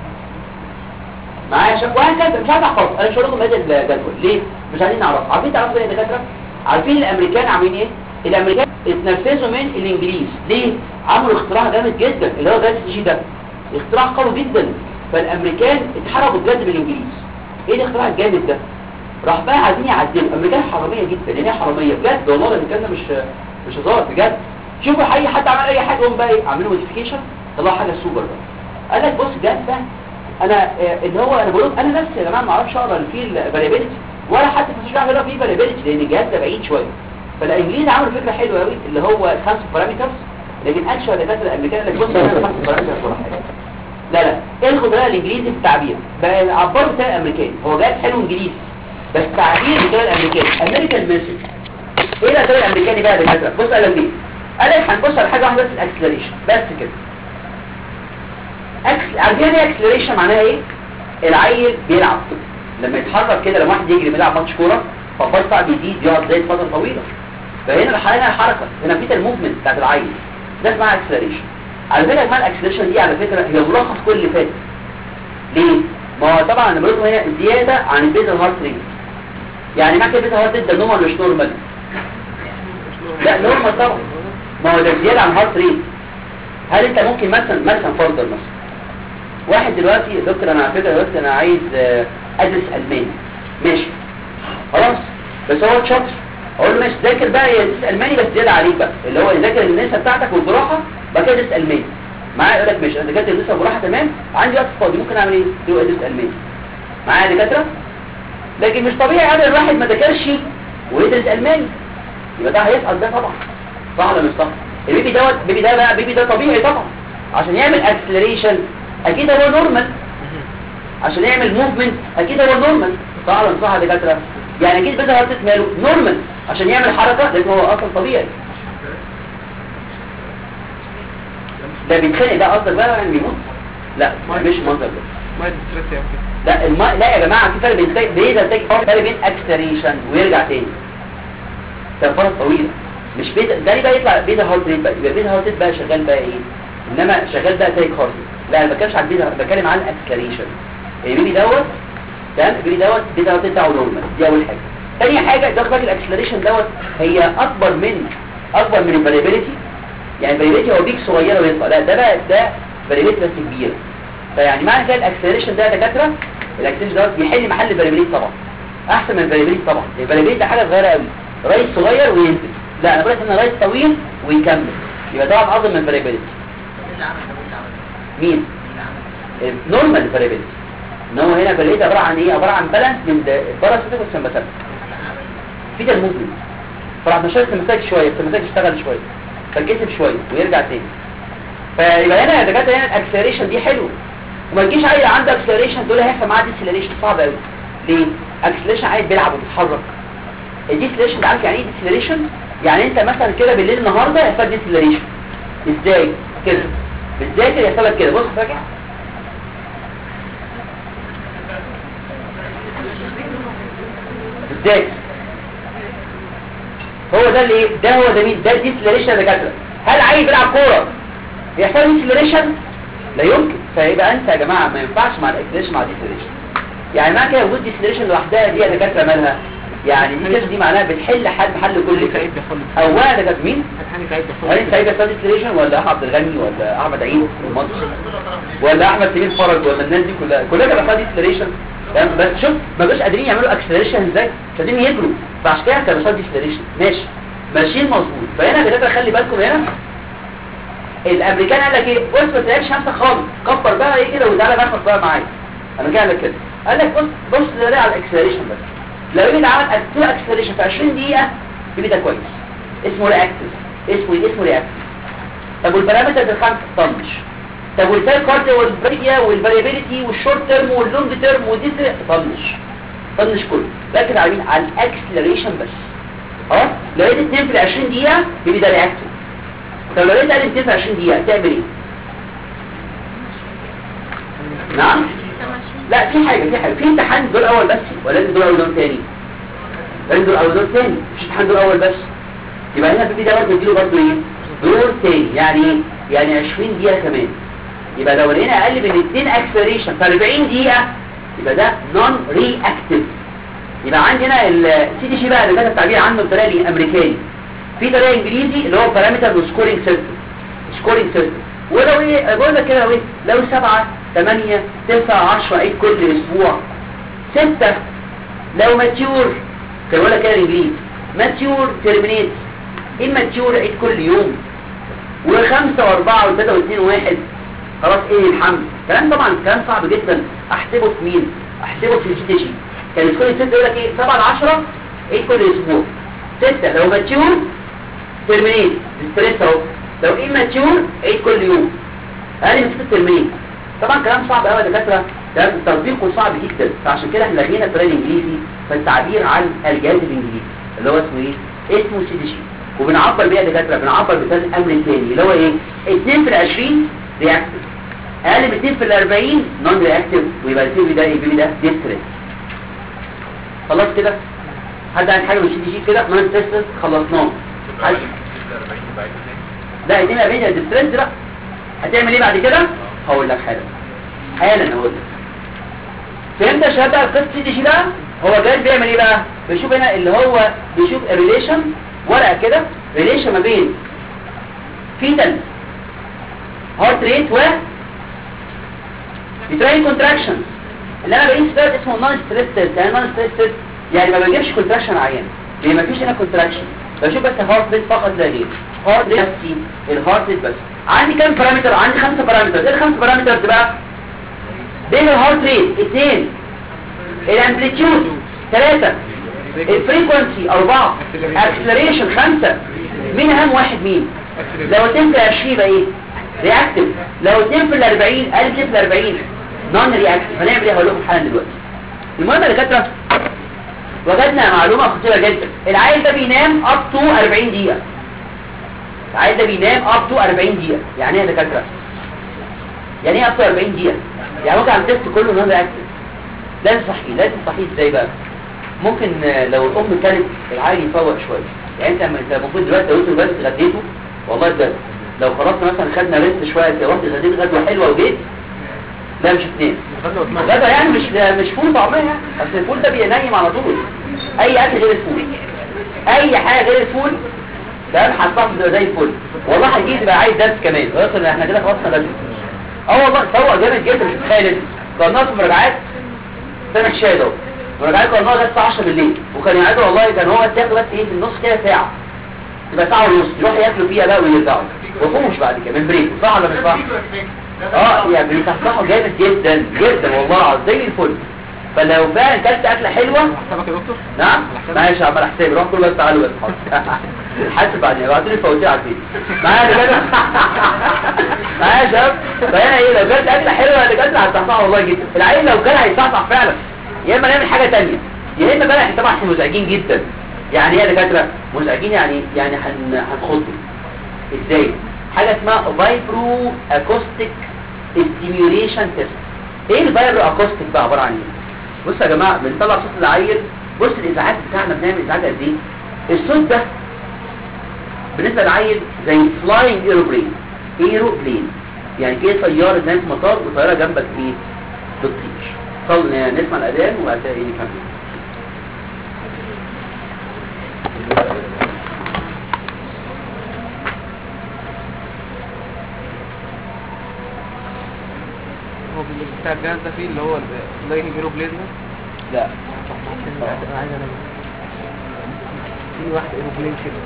معايا شاف وهكذا مش عايز احفظ انا مش هقول لكم هذا الجدول ليه مش عايزين نعرف عارفين تعرفوا ايه يا دكاتره عارفين الامريكان عاملين ايه الامريكان اتنفذوا من الانجليز ليه عملوا اختراع جامد جدا اللي هو جهاز جي ده اختراع قوي جدا فالامريكان اتحركوا بجد من الانجليز ايه الاختراع الجامد ده راح بقى عايزين يعدلوا الامريكان حراميه جدا يعني ايه حراميه بجد والله ده الكلام ده مش مش هزار بجد شوفوا اي حد عمل اي حاجه هم بقى ايه عاملين موديفيكيشن طلعوا حاجه سوبر بقى قال لك بص الجهاز ده انا آه، اللي هو انا بقول انا نفسي يا جماعه ما اعرفش اقرا اللي فيه الفاريبيليتي ولا حتى مش عارف اقرا فيه فاريبيليتي لان الجهاز ده بعيد شويه فالانجليز عملوا فكره حلوه قوي اللي هو خمس بارامترز لكن اكشوال الدكاتره الامريكان اللي بص انا خمس بارامترز ولا حاجه لا لا ايه الخبراء الانجليزي في التعبير بقى العبار بتاع الامريكان هو جهاز حلو انجليزي بس تعبير بتاع الامريكان امريكان ميسج ايه الاداء الامريكاني بقى يا دكاتره بص قال لك ايه قال لك هنبص على حاجه واحده بس الاكسلريشن بس كده أكس... عارفين ايه اكسلريشن معناها ايه العيل بيلعب لما يتحرك كده لما واحد يجري بيلعب ماتش كوره فالباص بيزيد يقعد زي فتره طويله فهنا الحركه هنا الحركه هنا في الموفمنت بتاعت العيل ده اسمها اكسلريشن على فكره اسمها الاكسلريشن دي على فكره هي ملخص كل اللي فات ليه ما هو طبعا انا بقول لكم هنا زياده عن البيزل هارت ريت يعني معنى كده البيزل هارت ريت ده نورمال مش نورمال لا نورمال طبعا ما هو ده زياده عن الهارت ريت هل انت ممكن مثلا مثلا فرضا مثلا واحد دلوقتي يا دكتور انا على فكره دلوقتي انا عايز آه، ادرس الماني ماشي خلاص بس هو شاطر اقول له ماشي ذاكر بقى يدرس الماني بس زياده عليك بقى اللي هو يذاكر النسا بتاعتك والجراحه بعد كده يدرس الماني معايا يقول لك ماشي انا ذاكرت النسا والجراحه تمام عندي وقت فاضي ممكن اعمل ايه يقول ادرس الماني معايا يا دكاتره لكن مش طبيعي ابدا الواحد ما ذاكرش ويدرس الماني يبقى ده هيسقط ده طبعا صح ولا مش صح البيبي دوت البيبي ده بقى البيبي ده طبيعي طبعا عشان يعمل اكسلريشن اكيد هو نورمال عشان يعمل موفمنت اكيد هو نورمال صح ولا مش صح يا دكاتره يعني اكيد بدأ هارت ماله نورمال عشان يعمل حركه لان هو اصلا طبيعي ده بيتخانق ده قصدك بقى يعني بيموت لا مش منظر ده ما ستريس يعني لا الم... لا يا جماعه في فرق بين تاك... بين تاك... فرق بين اكسلريشن ويرجع تاني تنفرة طويله مش بيتا ده ليه بقى يطلع بيتا هارت ريت بقى يبقى بيتا هارت ريت بقى شغال بقى ايه انما شغال بقى تايك هارت لا انا ما بتكلمش عن بيتا بتكلم عن اكسلريشن البيبي دوت تمام البيبي دوت بيتا هارت ريت بتاعه نورمال دي اول حاجه تاني حاجه ده بالك الاكسلريشن دوت هي اكبر من اكبر من الفاريبيليتي يعني الفاريبيليتي هو بيك صغيره ويطلع لا ده بقى ده فاريبيليتي بس كبيره فيعني معنى كده الاكسلريشن ده يا دكاتره الاكسلريشن دوت بيحل محل الفاريبيليتي طبعا احسن من الفاريبيليتي طبعا الفاريبيليتي ده حاجه صغيره قوي رايت صغير وينزل لا انا بقول لك ان رايت طويل ويكمل يبقى طبعا اعظم من الفاريبيليتي مين نورمال فاريبيليتي ان هو هنا فاريبيليتي عباره عن ايه عباره عن بالانس من الباراسيتيك والسمباثيك في ده الموفمنت فراح نشاط السمباثيك شويه السمباثيك يشتغل شويه فالجسم شويه ويرجع تاني فيبقى هنا يا دكاتره هنا الاكسلريشن دي حلوه وما تجيش عيل عنده اكسلريشن تقول لي هيحصل معاه ديسلريشن صعب قوي ليه اكسلريشن عيل بيلعب وبيتحرك الديسلريشن ده عارف يعني ايه ديسلريشن يعني انت مثلا كده بالليل النهارده يحصل ديسلريشن ازاي كده بتذاكر يحصل لك كده بص فاكر ازاي هو ده اللي ده هو ده مين ده ديسلريشن يا دكاتره هل عيل بيلعب كوره يحصل ديسلريشن لا يمكن فيبقى انت يا جماعه ما ينفعش مع الاكسلريشن مع الديسلريشن يعني معنى كده وجود ديسلريشن لوحدها دي يا دكاتره مالها يعني دي كده دي معناها بتحل حل محل كل سعيد شيء بيحل اولا ده كانت مين فتحاني سعيد بيحل هل انت سعيد بيحصل ديسلريشن ولا احمد عبد الغني ولا احمد عيد في مصر ولا احمد سمير فرج ولا الناس دي كلها كلها كانت بيحصل ديسلريشن تمام بس شوف ما بقاش قادرين يعملوا اكسلريشن ازاي مش قادرين يجروا فعشان كده كانوا بيحصل ديسلريشن ماشي ماشيين مظبوط فهنا يا دكاتره خلي بالكم هنا الامريكان قال لك ايه بص ما تلعبش خمسه خالص كبر بقى ايه كده وتعالى ناخد بقى معايا انا جاي لك كده قال لك بص بص ده على الاكسلريشن بس لو يجي عمل تو اكسلريشن في 20 دقيقه البيبي ده كويس اسمه رياكتيف اسمه ايه اسمه رياكتيف طب والبارامترز الخمسه طنش طب والسيل كارد والبريكيا والفاريابيليتي والشورت تيرم واللونج تيرم ودي طنش طنش كله ركز على مين على الاكسلريشن بس اه لو لقيت 2 في 20 دقيقه يبقى ده رياكتيف طب لو لقيت اقل من 2 في 20 دقيقه تعمل ايه نعم لا في حاجه في حاجه في امتحان دور اول بس ولا لازم دور اول دور تاني لازم دور اول دور تاني مش امتحان دور اول بس يبقى هنا في ده برضه اديله برضه ايه دور تاني يعني ايه يعني 20 دقيقه كمان يبقى لو لقينا اقل من 2 اكسلريشن في 40 دقيقه يبقى ده نون رياكتيف يبقى عندنا السي دي جي بقى اللي كان التعبير عنه بطريقه امريكاني في طريقه انجليزي اللي هو بارامتر وسكورينج سيستم سكورينج سيستم ولو ايه بقول لك كده لو ايه لو 7 8 9 10 عيد كل اسبوع 6 لو ماتيور كان بقول لك كده الانجليزي ماتيور ترمينيت اماتيور عيد كل يوم وخمسة واربعة وثلاثة واثنين وواحد خلاص ايه الحمد كلام طبعا كلام صعب جدا احسبه في مين احسبه في الجي جي كان كل ست يقول لك ايه 7 ل 10 ايه كل اسبوع 6 لو ماتيور ترمينيت ستريس اهو لو ايه ماتيور عيد كل يوم اقل من 6 ترمينيت طبعا كلام صعب قوي يا دكاتره ده تطبيقه صعب جدا فعشان كده احنا لغينا الطريقه الانجليزي في التعبير عن الجهاز الانجليزي اللي هو اسمه ايه اسمه سي دي جي وبنعبر بيها يا دكاتره بنعبر بثلاث امر تاني اللي هو ايه 2 في ال 20 رياكتيف اقل من 2 في ال 40 نون رياكتيف ويبقى البيبي ده البيبي ده ديستريس خلاص كده حد عايز حاجه من السي دي جي كده نون ستريس خلصناه حد- لا 42 ده ديستريس لا هتعمل ايه بعد كده هقول لك حالا حالا اقول لك فهمت يا شباب بقى القصه دي دي ده هو جاي بيعمل ايه بقى بيشوف هنا اللي هو بيشوف الريليشن ورقه كده ريليشن ما بين فيتال هارت ريت و بتراين كونتراكشن اللي انا بقيس ده اسمه نون ستريس تيست يعني نون ستريس تيست يعني ما بجيبش كونتراكشن عيان لان ما فيش هنا كونتراكشن بشوف بس هارت ريت فقط لا غير هارت ريت نفسي الهارت ريت بس عندي كام بارامتر عندي خمسه بارامتر ايه الخمسه بارامتر بقى بين الهارت ريت اثنين الامبليتيود ثلاثة الفريكونسي أربعة اكسلريشن خمسة مين أهم واحد مين لو اتنين في العشرين يبقى ايه رياكتيف لو اتنين في الاربعين قال اتنين في الاربعين نون رياكتيف هنعمل ايه هقول لكم حالا دلوقتي المهم يا دكاتره وجدنا معلومة خطيرة جدا العيل ده بينام اب تو 40 دقيقة العيل ده بينام اب تو 40 دقيقة يعني ايه يا دكاتره يعني ايه اب تو 40 دقيقة يعني ممكن على التست كله نون رياكتيف لازم صحي لازم صحي ازاي بقى ممكن آه، لو الام كانت العيل يفوق شويه يعني انت انت المفروض دلوقتي لو انت دلوقتي اتغديتوا والله بجد لو خلاص مثلا خدنا ريست شويه كده رحت غديت غدوه حلوه وجيت لا مش اثنين غدا يعني مش مش فول طعميه يعني اصل الفول ده بينيم على طول اي اكل غير الفول اي حاجه غير الفول تمام هتصحى تبقى زي الفل والله هيجي تبقى عايز درس كمان ويصل احنا كده خلصنا درس اه والله فوق جامد جدا مش متخيل انت كنا في مراجعات سامح شاهد اهو مراجعات كنا لغايه الساعه 10 بالليل وكان يقعدوا والله كان هو ياكل بس ايه في النص كده ساعه تبقى ساعه ونص يروحوا ياكلوا فيها بقى ويرجعوا وفوش بعد كده من بريك صح ولا مش صح؟ اه يعني بيصحصحوا جامد جدا جدا والله العظيم زي الفل فلو فعلا كلت اكله حلوه حسابك يا دكتور نعم معلش يا عمال حسابي روح كل بس تعالوا بس حاضر. حاسب بعدين ابعتوا لي فواتير على البيت معايا يا رجاله معايا يا شباب فهنا ايه لو كلت اكله حلوه اللي كلت هتصحصح والله جدا العيل لو كان هيصحصح فعلا يا اما نعمل حاجه ثانيه يا اما بقى احنا طبعا احنا مزعجين جدا يعني ايه يا دكاتره مزعجين يعني يعني هن هنخض ازاي حاجه اسمها فايبرو اكوستيك ستيميوليشن تيست ايه الفايبرو اكوستيك بقى عباره عن ايه بصوا يا جماعه بنطلع صوت العيل بص الازعاج بتاعنا بنعمل ازعاج قد ايه الصوت ده بالنسبه للعيل زي فلاينج ايروبلين ايروبلين يعني كده طياره نايم في مطار وطياره جنبك ايه بتطير صل نسمع الاذان وبعد كده ايه نكمل هو بتاع الجهاز ده فيه اللي هو اللاين جيرو بليد ده لا عايز انا في واحد ايروبلين كده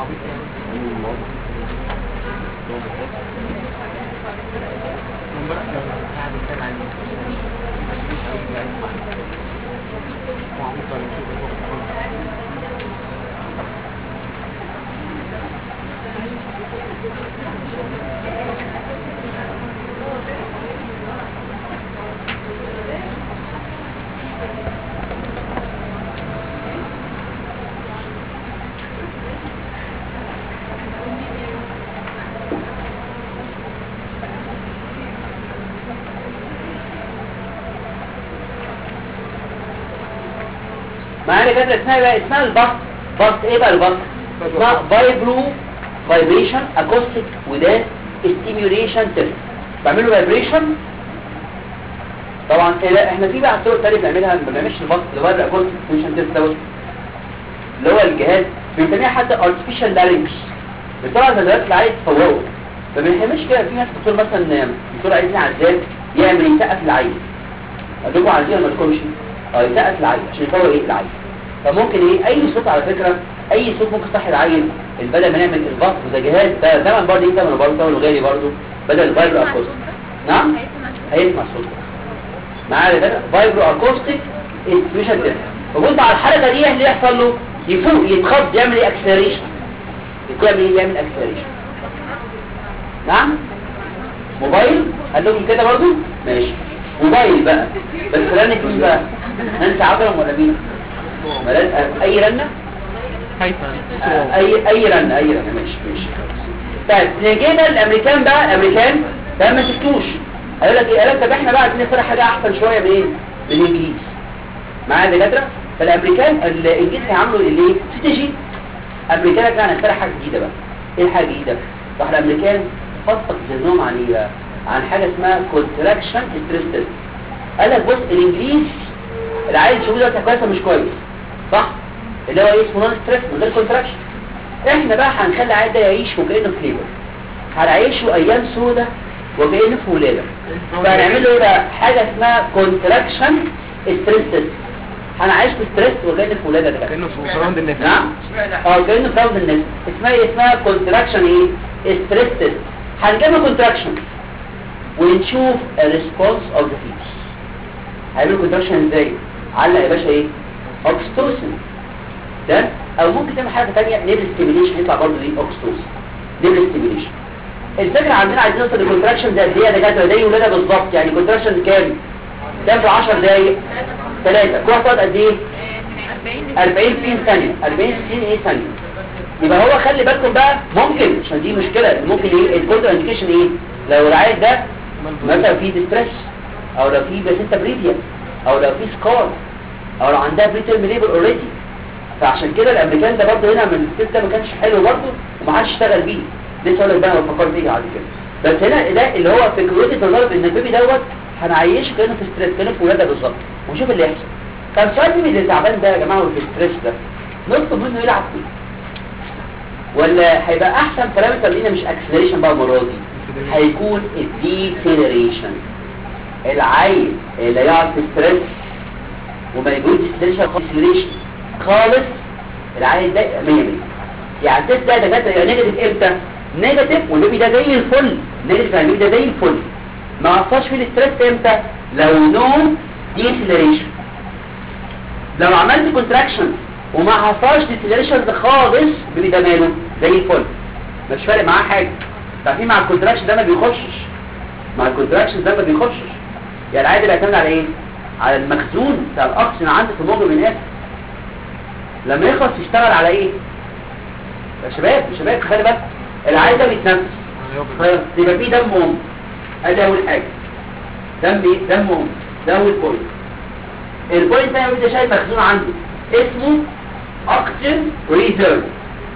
معانا كده اسمها بقى اسمها البط بط ايه بقى البط اسمها فايبرو فايبريشن اكوستيك ودان ستيميوليشن تيست بعملوا فايبريشن طبعا إيه لا، احنا في بقى طرق تانية بنعملها ما بنعملش البط اللي هو الاكوستيك ستيميوليشن تيست دوت اللي هو الجهاز بنسميها حتى artificial larynx بتوع زي دلوقتي عايز تصوره ما بنحملش كده في ناس دكتور مثلا دكتور عايزين عزاب يعمل يسقف العين اقول لكم عايزين ما تكونش اه يسقف العين عشان يصور ايه العين فممكن ايه اي صوت على فكره اي صوت ممكن يصحي العين بدل ما نعمل البط وده جهاز ده ثمن برضه ايه ثمنه برضه ثمنه غالي برضه بدل الفايبرو اكوستيك نعم هيسمع الصوت معايا ده فايبرو اكوستيك انسترومنت ده وبص على الحركه دي اللي يحصل له يفوق يتخض يعمل ايه اكسلريشن يعمل ايه يعمل اكسلريشن نعم موبايل قال لهم كده برضو ماشي موبايل بقى بس رنة مين بقى نانسي عجرم ولا مين ملاذ اي رنة خايفة آه، اي اي رنة اي رنة ماشي ماشي طيب نجينا الامريكان بقى الامريكان ده ما شفتوش قال لك ايه قال لك طب احنا بقى عايزين نخترع حاجه احسن شويه من ايه من الانجليز معايا دكاتره فالامريكان الانجليز هيعملوا الايه استراتيجي امريكان كان هنخترع حاجه جديده بقى ايه الحاجه الجديده راح الامريكان خطط ذهنهم عن ايه بقى؟ عن حاجه اسمها كونتراكشن ستريس قال لك بص الانجليز العيل شوفوا دلوقتي كويس ولا مش كويس صح اللي هو ايه اسمه نون ستريس من غير كونتراكشن احنا بقى هنخلي العيل ده يعيش وكانه في ليبر هنعيشه ايام سودة وكانه في ولاده فهنعمل له ايه بقى حاجه اسمها كونتراكشن ستريس هنعيش في ستريس وكانه في ولاده ده كأنه في فراند الناس نعم اه كانه في راوند الناس اسمها ايه اسمها كونتراكشن ايه ستريس هنجيبها كونتراكشن ونشوف الريسبونس اوف ذا فيتس هيعملوا كونتراكشن ازاي علق يا باشا ايه اوكستوسن ده او ممكن تعمل حاجه ثانيه نيبل ستيميليشن يطلع برضه ايه اوكستوسن نيبل ستيميليشن الفكره عندنا عايزين نوصل للكونتراكشن ده قد ايه يا دكاتره زي ولادها بالظبط يعني كونتراكشن كام كام في 10 دقايق ثلاثه كل واحد تقعد قد ايه 40 60 ثانيه 40 60 ايه ثانيه يبقى هو خلي بالكم بقى ممكن عشان دي مشكله ممكن ايه الكونتر انديكيشن ايه لو العيل ده مثلا في ديستريس او لو في باسيتا بريديا او لو في سكار او لو عندها بريتيرم ليبر اوريدي فعشان كده الامريكان ده برضه هنا من الست ده ما كانش حلو برضه وما حدش اشتغل بيه لسه اقول لك بقى لو فكرت تيجي بعد كده بس هنا ده اللي هو فكرتي تجرب ان البيبي دوت هنعيشه كانه في ستريس كانه في ولاده بالظبط ونشوف اللي يحصل طب سؤال مين اللي تعبان ده يا جماعه وفي ستريس ده نطلب منه يلعب فيه ولا هيبقى احسن بارامتر لينا مش اكسلريشن بقى المره دي هيكون الديسيلريشن العيل اللي يقعد في ستريس وما يجوز ديسيلريشن خالص خالص العيل ده 100 100 يعني التست ده دكاتره يبقى نيجاتيف امتى نيجاتيف والبيبي ده زي الفل نيجاتيف يعني البيبي ده زي الفل ما اثرش فيه الستريس امتى لو نو ديسيلريشن لو عملت كونتراكشن وما حصلش ديسيلريشن خالص البيبي ده ماله زي الفل مش فارق معاه حاجه تعرفين مع الكونتراكشن ده ما بيخشش مع الكونتراكشن ده ما بيخشش يعني العادي بيعتمد على ايه على المخزون بتاع الاكسجين عندك في الموجة لما يخلص يشتغل على ايه يا شباب يا شباب خلي بالك العادي ده بيتنفس طيب يبقى فيه دم ام ادي اول حاجه دم ايه دم ام ده اول بوينت البوينت ده انت شايف مخزون عندك اسمه اكسجين ريزيرف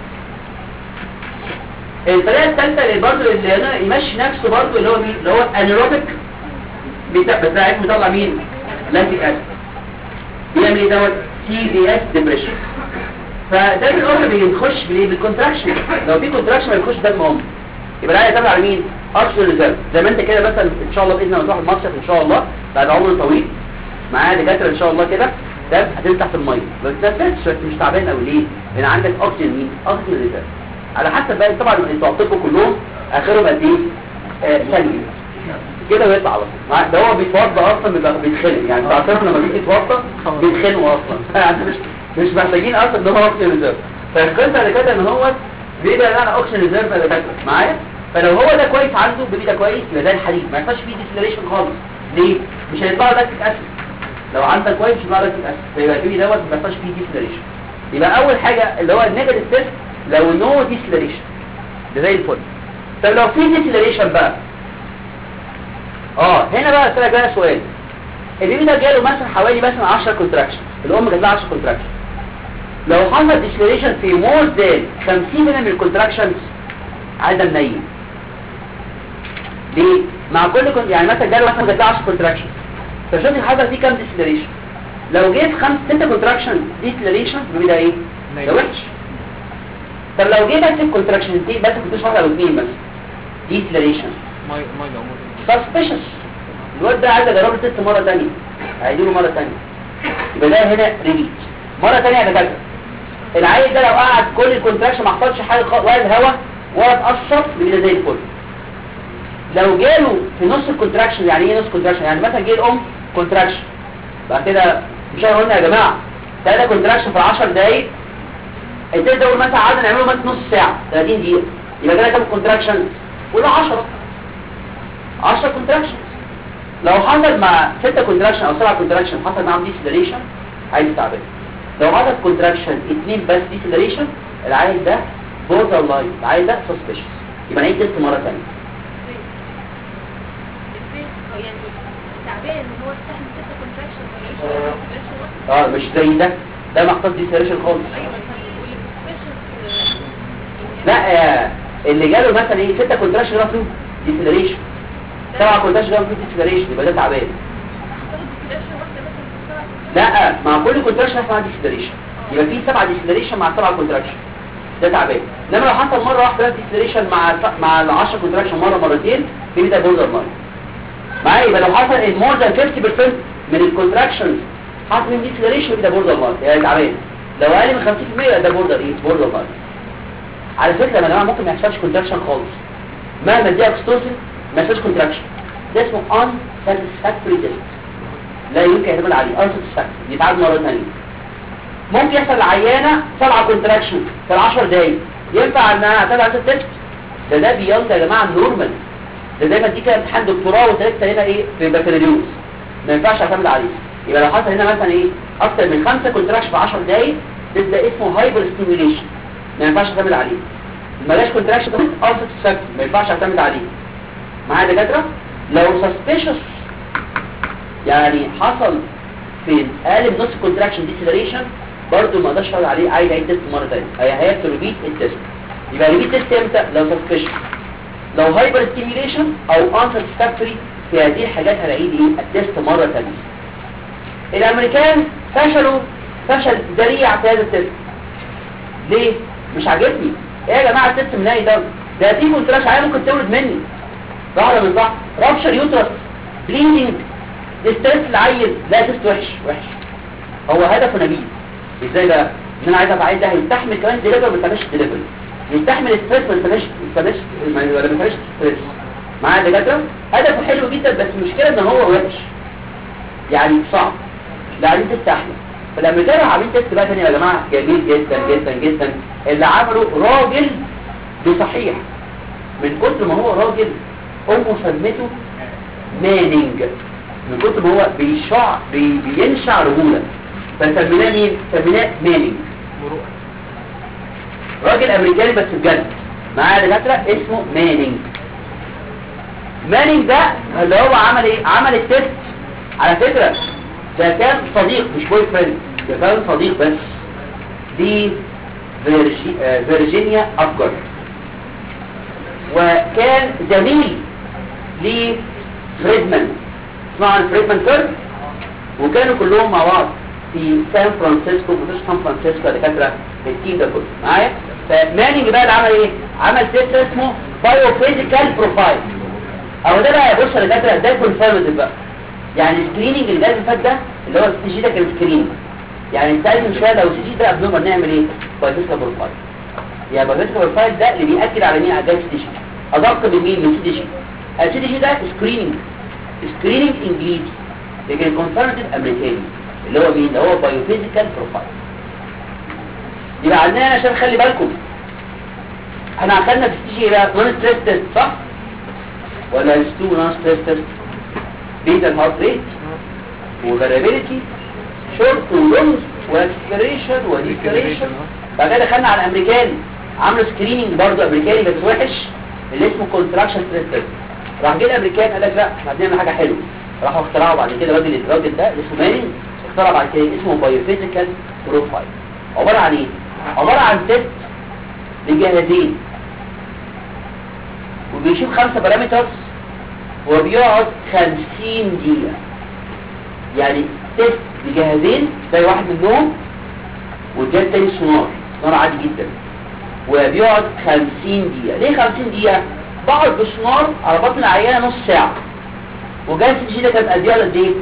الطريقه الثالثه اللي برضه اللي هنا يمشي نفسه برضه اللي هو مين اللي هو انيروبيك بتاع بيطلع مين لاكتيك اسيد بيعمل ايه دوت سي دي اس ديبريشن فده بالاخر بيخش بالايه بالكونتراكشن لو في كونتراكشن ما يخش دم ام يبقى العيال يتابع على مين اكسجين ريزيرف زي ما انت كده مثلا ان شاء الله باذن الله تروح المصيف ان شاء الله بعد عمر طويل معايا دكاتره ان شاء الله كده ده هتنزل تحت الميه ما بتتنفسش بس مش تعبان قوي ليه لان عندك اكسجين مين اكسجين ريزيرف على حسب بقى طبعا انتوا هتطبقوا كلهم اخرهم قد ايه آه، ثانيه كده ويطلع على طول مع- ده هو بيتوضى اصلا بيبقى بيتخنق يعني تعرفوا لما بيجي يتوضى بيتخنقوا اصلا يعني مش مش محتاجين اصلا ان هو اوكسجين ريزيرف فالقصه اللي كده ان هو بيبقى انا اوكسجين ريزيرف اللي فاكره معايا فلو هو ده كويس عنده بيبقى ده كويس يبقى ده الحديد ما ينفعش فيه ديسلريشن خالص ليه مش هيطلع لاكتيك اسيد لو عندك كويس مش هيطلع لاكتيك اسيد فيبقى البيبي دوت ما ينفعش فيه ديسلريشن يبقى اول حاجه اللي هو النيجاتيف تيست لو نو ديسلريشن ده زي الفل طب لو في ديسلريشن بقى اه هنا بقى اسالك بقى سؤال البيبي ده جاله مثلا حوالي مثلا 10 كونتراكشن الام جات لها 10 كونتراكشن لو حصل ديسلريشن في مور ذان 50 من الكونتراكشنز عايزه منيم ليه مع كل كون... يعني مثلا جاله مثلا جات لها 10 كونتراكشن فشوف الحصل فيه كام ديسلريشن لو جه في 5 6 كونتراكشن ديسلريشن البيبي ده ايه ده وحش طب لو جه بس الكونتراكشن دي بس كنتش واحده او اثنين بس ديسلريشن ماي ماي جامور suspicious الواد ده عايز اجربه ست مرة تانية هيديله مرة تانية يبقى ده هنا ريبيت مرة تانية يا دكاترة العيل ده لو قعد كل الكونتراكشن ما حصلش حاجة خ- ولا الهوا ولا اتقشر يبقى ده زي الفل لو جاله في نص الكونتراكشن يعني ايه نص كونتراكشن يعني مثلا جه الام كونتراكشن بعد كده مش احنا قلنا يا جماعة ثلاثة كونتراكشن في 10 دقايق التالت دول مثلا قعدنا نعمله مثلا نص ساعة 30 دقيقة يبقى كده كام كونتراكشن؟ قول 10 10 كونتراكشن لو حصل مع 6 كونتراكشن او 7 كونتراكشن حصل معاهم ديسلريشن عايز تعبان لو حصل كونتراكشن 2 بس ديسلريشن العيل ده بوردر لاين العيل ده سسبشس يبقى نعيد تيست مره ثانيه يعني تعبان ان هو استحمل ستة كونتراكشن ولا ايش اه مش زي ده ده محتاج ديسلريشن خالص ايوه والسبيشال لا آه، اللي جاله مثلا ايه 6 كونتراكشن ده فيه ديسلريشن 7 كونتراكشن ده فيه ديسلريشن يبقى ده تعبان لا مع كل كونتراكشن هيحصل معاه ديسلريشن يبقى في سبعة ديسلريشن مع سبعة كونتراكشن ده تعبان انما لو حصل مره واحده ديسلريشن مع س- مع ال 10 كونتراكشن مره مرتين يبقى ده بوردر لاين معايا يبقى لو حصل ان مور ذان 50% من الكونتراكشنز حصل من ديسلريشن يبقى ده بوردر لاين يعني تعبان لو اقل من 50% يبقى ده بوردر ايه بوردر لاين على فكره يا جماعه ممكن ما يحصلش كونتراكشن خالص مهما اديها اكستوسن ما يحصلش كونتراكشن ده اسمه ان ساتسفاكتوري تيست لا يمكن يعتمد عليه unsatisfactory يتعاد مرة ثانية ممكن يحصل العيانة سبعة كونتراكشن في العشر دقايق ينفع انها اعتمد على التست ده ده بيانت يا جماعة نورمال ده زي ما دي كده امتحان دكتوراه وثلاثة هنا ايه في بكالوريوس ما ينفعش اعتمد عليه يبقى لو حصل هنا مثلا ايه اكتر من خمسة كونتراكشن في 10 دقايق ده ده اسمه هايبر ستيميوليشن ما ينفعش اعتمد عليه ملاش كونتراكشن ده unsatisfactory ما ينفعش اعتمد عليه معايا يا دكاتره لو suspicious يعني حصل في اقل من نص كونتراكشن ديسلريشن برضه ما اقدرش اقول عليه عايز اعيد تيست مره ثانيه هي هي ريبيت التيست يبقى ريبيت تيست امتى لو سسبشن لو هايبر ستيميوليشن او ان ساتسفاكتوري في هذه الحاجات هنعيد ايه التيست مره ثانيه الامريكان فشلوا فشل ذريع في هذا التيست ليه مش عاجبني ايه يا جماعه التيست مناي ده ده في كونتراكشن عادي ممكن تولد مني صح ولا مش صح رابشر يوترس بليدنج ديستريس العيل لا تست وحش وحش هو هدفه نبيل ازاي بقى ان انا عايز ابقى عايز ده يستحمل كمان ديليفر ما يستحملش ديليفر يستحمل ستريس ما يستحملش ما يستحملش ما يستحملش ستريس معايا يا دكاتره هدفه حلو جدا بس المشكله ان هو وحش يعني صعب لا عايزين تستحمل فالامريكان عاملين تيست بقى تاني يا جماعه جميل جدا جدا جدا اللي عمله راجل بصحيح من كتر ما هو راجل امه سمته مانينج من كتر ما هو بيشع بي بينشع رجوله فسميناه مين؟ سميناه مانينج مروءة راجل امريكاني بس بجد معاه دكاتره اسمه مانينج مانينج ده اللي هو عمل ايه؟ عمل التيست على فكره ده كان صديق مش بوي فريند ده كان صديق بس دي فيرجي... آه، فيرجينيا افجر وكان زميل لفريدمان اسمعوا عن فريدمان كيرف وكانوا كلهم مع بعض في سان فرانسيسكو مش سان فرانسيسكو دكاتره التيم ده كله معايا فمانينج بقى اللي عمل ايه عمل تيست اسمه بايو فيزيكال بروفايل او ده بقى بص يا دكاتره ده كونفيرماتيف بقى يعني السكريننج اللي جاي اللي فات ده اللي هو السي جي ده كان سكريننج يعني انت عايز من شويه لو السي جي ده ابنورمال نعمل ايه بايو فيزيكال بروفايل يعني بايوفيزيكال بروفايل ده اللي بيأكد على مين على الجاي سي دي جي ادق من مين من سي دي جي السي دي جي ده سكريننج سكريننج انجليزي لكن الكونسرنتيف امريكاني اللي هو مين اللي هو بايوفيزيكال بروفايل يبقى عندنا عشان خلي بالكم احنا اخدنا في السي جي بقى نون ستريس تيست صح ولا اس 2 نون ستريس تيست بيتا الهارت ريت وفاريبيليتي شورت ولونج واكسلريشن وديكلريشن بعد كده دخلنا على الامريكاني عملوا سكريننج برضه امريكاني بس وحش اللي اسمه كونتراكشن ستريس تيست راح جه الامريكان قال لك لا احنا هنعمل حاجه حلوه راحوا اخترعوا بعد كده الراجل الراجل ده اللي اسمه مانينج اخترع بعد كده اسمه بايوفيزيكال بروفايل عباره عن ايه عباره عن تيست لجهازين وبيشوف خمسة بارامترز وبيقعد خمسين دقيقة يعني تيست لجهازين زي واحد منهم والجهاز التاني سونار سونار عادي جدا وبيقعد خمسين دقيقة ليه خمسين دقيقة؟ بقعد بسونار على بطن العيانة نص ساعة وجهاز الجي ده كان قد ايه قد ايه؟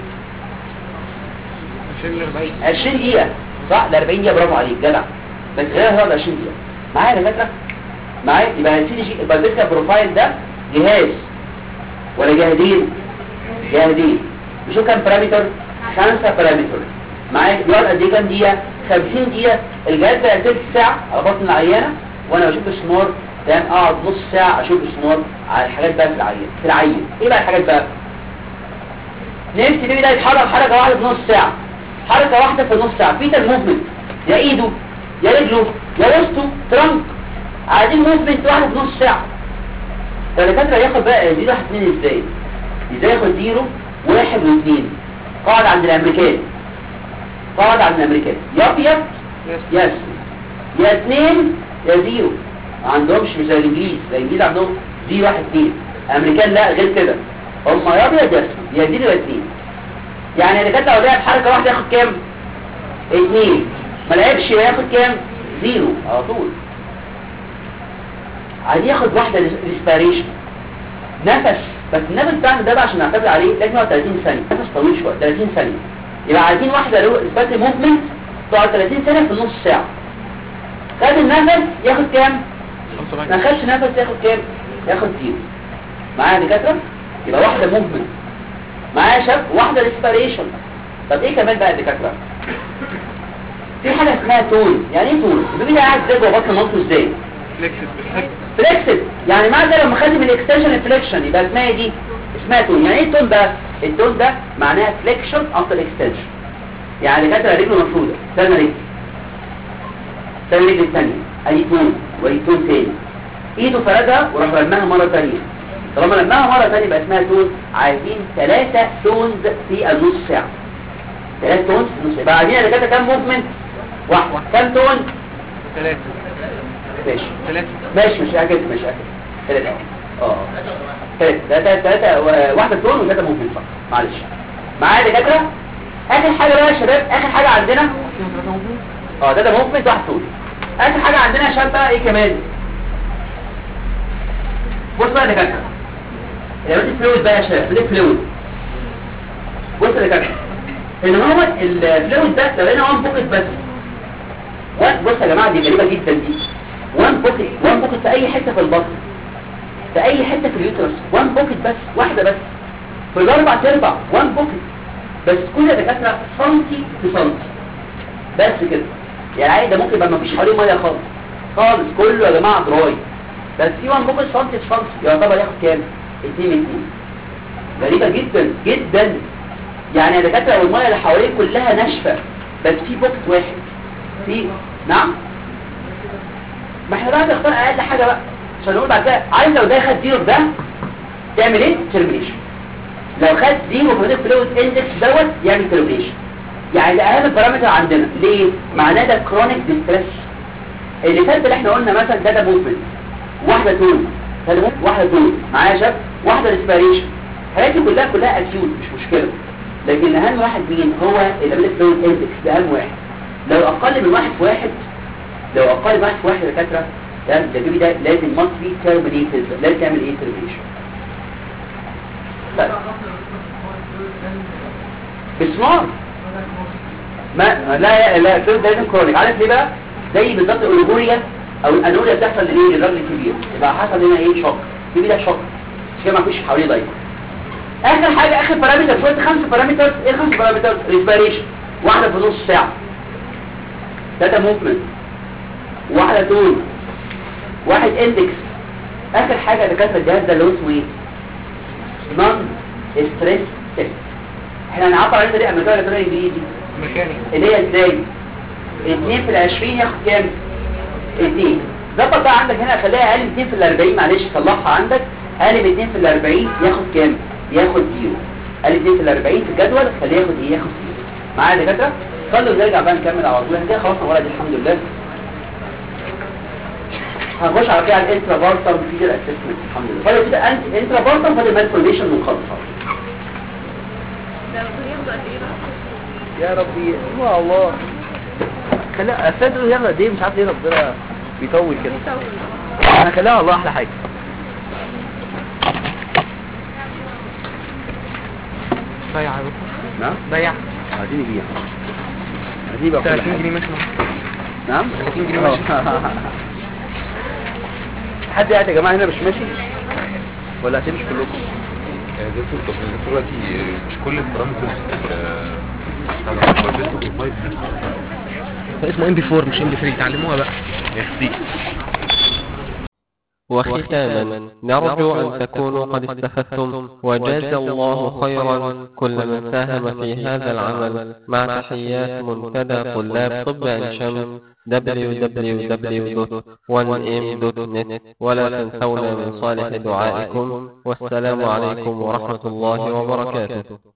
20 دقيقة صح؟ ده 40 دقيقة برافو عليك جدع بس غيرها هو 20 دقيقة معايا يا دكاترة؟ معايا يبقى السي دي جي يبقى البيسكا بروفايل ده جهاز ولا جهازين؟ جهازين بشوف كام بارامتر؟ خمسة بارامتر معايا بيقعد قد ايه كام دقيقة؟ 50 دقيقة الجهاز ده تلت ساعة على بطن العيانة وانا بشوف السنور تمام اقعد نص ساعة اشوف السنور على الحاجات بقى في العين في العين ايه بقى الحاجات بقى؟ نفسي بيبي ده يتحرك حركة واحدة في نص ساعة حركة واحدة في نص ساعة فيتال موفمنت يا ايده يا رجله يا وسطه ترنك عايزين موفمنت واحدة في نص ساعة فالدكاترة ياخد بقى زيرو واحد اتنين ازاي ازاي ياخد زيرو واحد واثنين قاعد عند الامريكان قاعد عند الامريكان يا ابيض يا اسود يا اثنين يا زيرو ما عندهمش مش زي الانجليز الانجليز عندهم زيرو واحد اثنين امريكان لا غير كده هم يا ابيض يا اسود يا زيرو يا اثنين يعني اللي كانت لو لعب حركه واحده ياخد كام اثنين ما لعبش ياخد كام زيرو على طول عايز ياخد واحده ريسبيريشن نفس بس النفس بتاعنا ده بقى عشان نعتبر عليه لازم يقعد 30 ثانيه نفس طويل شويه 30 ثانيه يبقى عايزين واحده له اثبات موفمنت تقعد 30 ثانيه في نص ساعه خد النفس ياخد كام ما خدش نفس ياخد كام ياخد زيرو معايا يا دكاتره يبقى واحده موفمنت معايا شاب واحده ريسبيريشن طب ايه كمان بقى يا دكاتره في حاجه اسمها تون يعني ايه تون البيبي ده قاعد ازاي جوه بطن مامته ازاي فليكسد يعني معنى لما خدت من الاكستنشن الفليكشن يبقى اسمها إيه دي اسمها تون يعني ايه التون ده التون ده معناها فليكشن افتر اكستنشن يعني كانت رجله مفروده ثاني رجل ثاني رجل الثانيه ادي تون ودي تون تاني ايده فردها وراح لماها مره ثانيه طالما لماها مره ثانيه يبقى اسمها تون عايزين ثلاثه تونز في النص ساعه ثلاث تونز في النص يبقى عايزين كده كام موفمنت واحد كام تون ثلاثة ماشي ثلاثة ماشي مش هكذا مش هكذا ثلاثة اه ثلاثة ثلاثة ثلاثة و- واحدة تون وثلاثة ممكن صح معلش معايا دكاترة آخر حاجة بقى يا شباب آخر حاجة عندنا اه ده ده ممكن واحد تون آخر حاجة عندنا يا شباب بقى ايه كمان بص بقى يا دكاترة الأمات الفلويد بقى يا شباب ليه فلويد بص يا دكاترة ان هو الفلويد ده لو لقينا وان بوكت بس وان بص يا جماعة دي غريبة جدا دي وان بوكت وان بوكت في اي حتة في البطن في اي حتة في اليوترس وان بوكت بس واحدة بس في الاربع تربع وان بوكت بس كل دكاترة سنتي في سنتي بس كده يعني عادي ده ممكن يبقى مفيش حواليه ميه خالص خالص كله يا جماعة دراي بس في وان بوكت سنتي في سنتي يعتبر ياخد كام؟ اتنين اتنين غريبة جدا جدا يعني يا دكاترة والميه اللي حواليه كلها ناشفة بس في بوكت واحد في نعم ما احنا بقى نختار اقل حاجة بقى عشان نقول بعد كده عايز لو ده خد زيرو في ده تعمل ايه ترمينيشن لو خد زيرو في الفلويد اندكس دوت يعمل ترمينيشن يعني ده اهم بارامتر عندنا ليه معناه ده كرونيك ديستريس اللي فات اللي احنا قلنا مثلا ده ده موفمنت واحده تون ده ده واحده تون معايا يا شباب واحده ريسبيريشن الحاجات دي كلها كلها اكيوت مش مشكله لكن اهم واحد مين هو الفلويد اندكس ده اهم واحد لو اقل من واحد في واحد لو اقل من واحد في واحد يا دكاتره ده ده البيبي ده لازم must be terminated لازم تعمل ايه termination طيب بسمار ما لا لا فلويد ده لازم كرونيك عارف ليه بقى زي بالظبط الاوليجوريا او الانوريا بتحصل لايه للراجل الكبير يبقى حصل هنا ايه شوك في ده شوك مش كده ما فيش حواليه ضيق اخر حاجه اخر بارامتر شويه خمس بارامترز ايه الخمس بارامترز ريسبيريشن واحده في نص ساعه ثلاثه موفمنت واحده تون واحد اندكس اخر حاجه دكاتره الجهاز ده اللي هو اسمه ايه نون ستريس تيست احنا هنعبر عن طريقه امريكيه ولا طريقه انجليزي ميكانيك اللي هي ازاي 2 في ال 20 ياخد كام 2 ظبط بقى عندك هنا خليها اقل من 2 في ال 40 معلش صلحها عندك اقل من 2 في ال 40 ياخد كام ياخد زيرو اقل من 2 في ال 40 في الجدول خليه ياخد ايه ياخد زيرو معايا يا دكاتره صلوا نرجع بقى نكمل على طول احنا كده خلصنا ورقه دي الحمد لله هنخش على كده على الانترا بارتم فيجر اسسمنت الحمد لله فاضل كده انترا بارتم فاضل مالفورميشن ونخلص ده المفروض ياخدوا قد ايه بقى؟ يا ربي يا الله خليها استدعوا يلا دي مش عارف ليه ربنا بيطول كده بيطول انا خليها والله احلى حاجه ضيع يا دكتور نعم ضيع عايزين نبيع عايزين يبقى كل 30 حاجه جنيه ماشي نعم 30 جنيه ماشي. حد قاعد يا جماعه هنا مش ماشي ولا هتمشي كلكم آه، دكتور طب دلوقتي آه، مش كل البارامترز بتاع البروفيسور والفايف اسمه ام بي 4 مش ام بي 3 تعلموها بقى يخزيك وختاما نرجو أن تكونوا قد استفدتم وجاز الله خيرا كل من ساهم في هذا العمل مع تحيات منتدى طلاب طب عين شمس www.1m.net ولا تنسونا من صالح دعائكم والسلام عليكم ورحمة الله وبركاته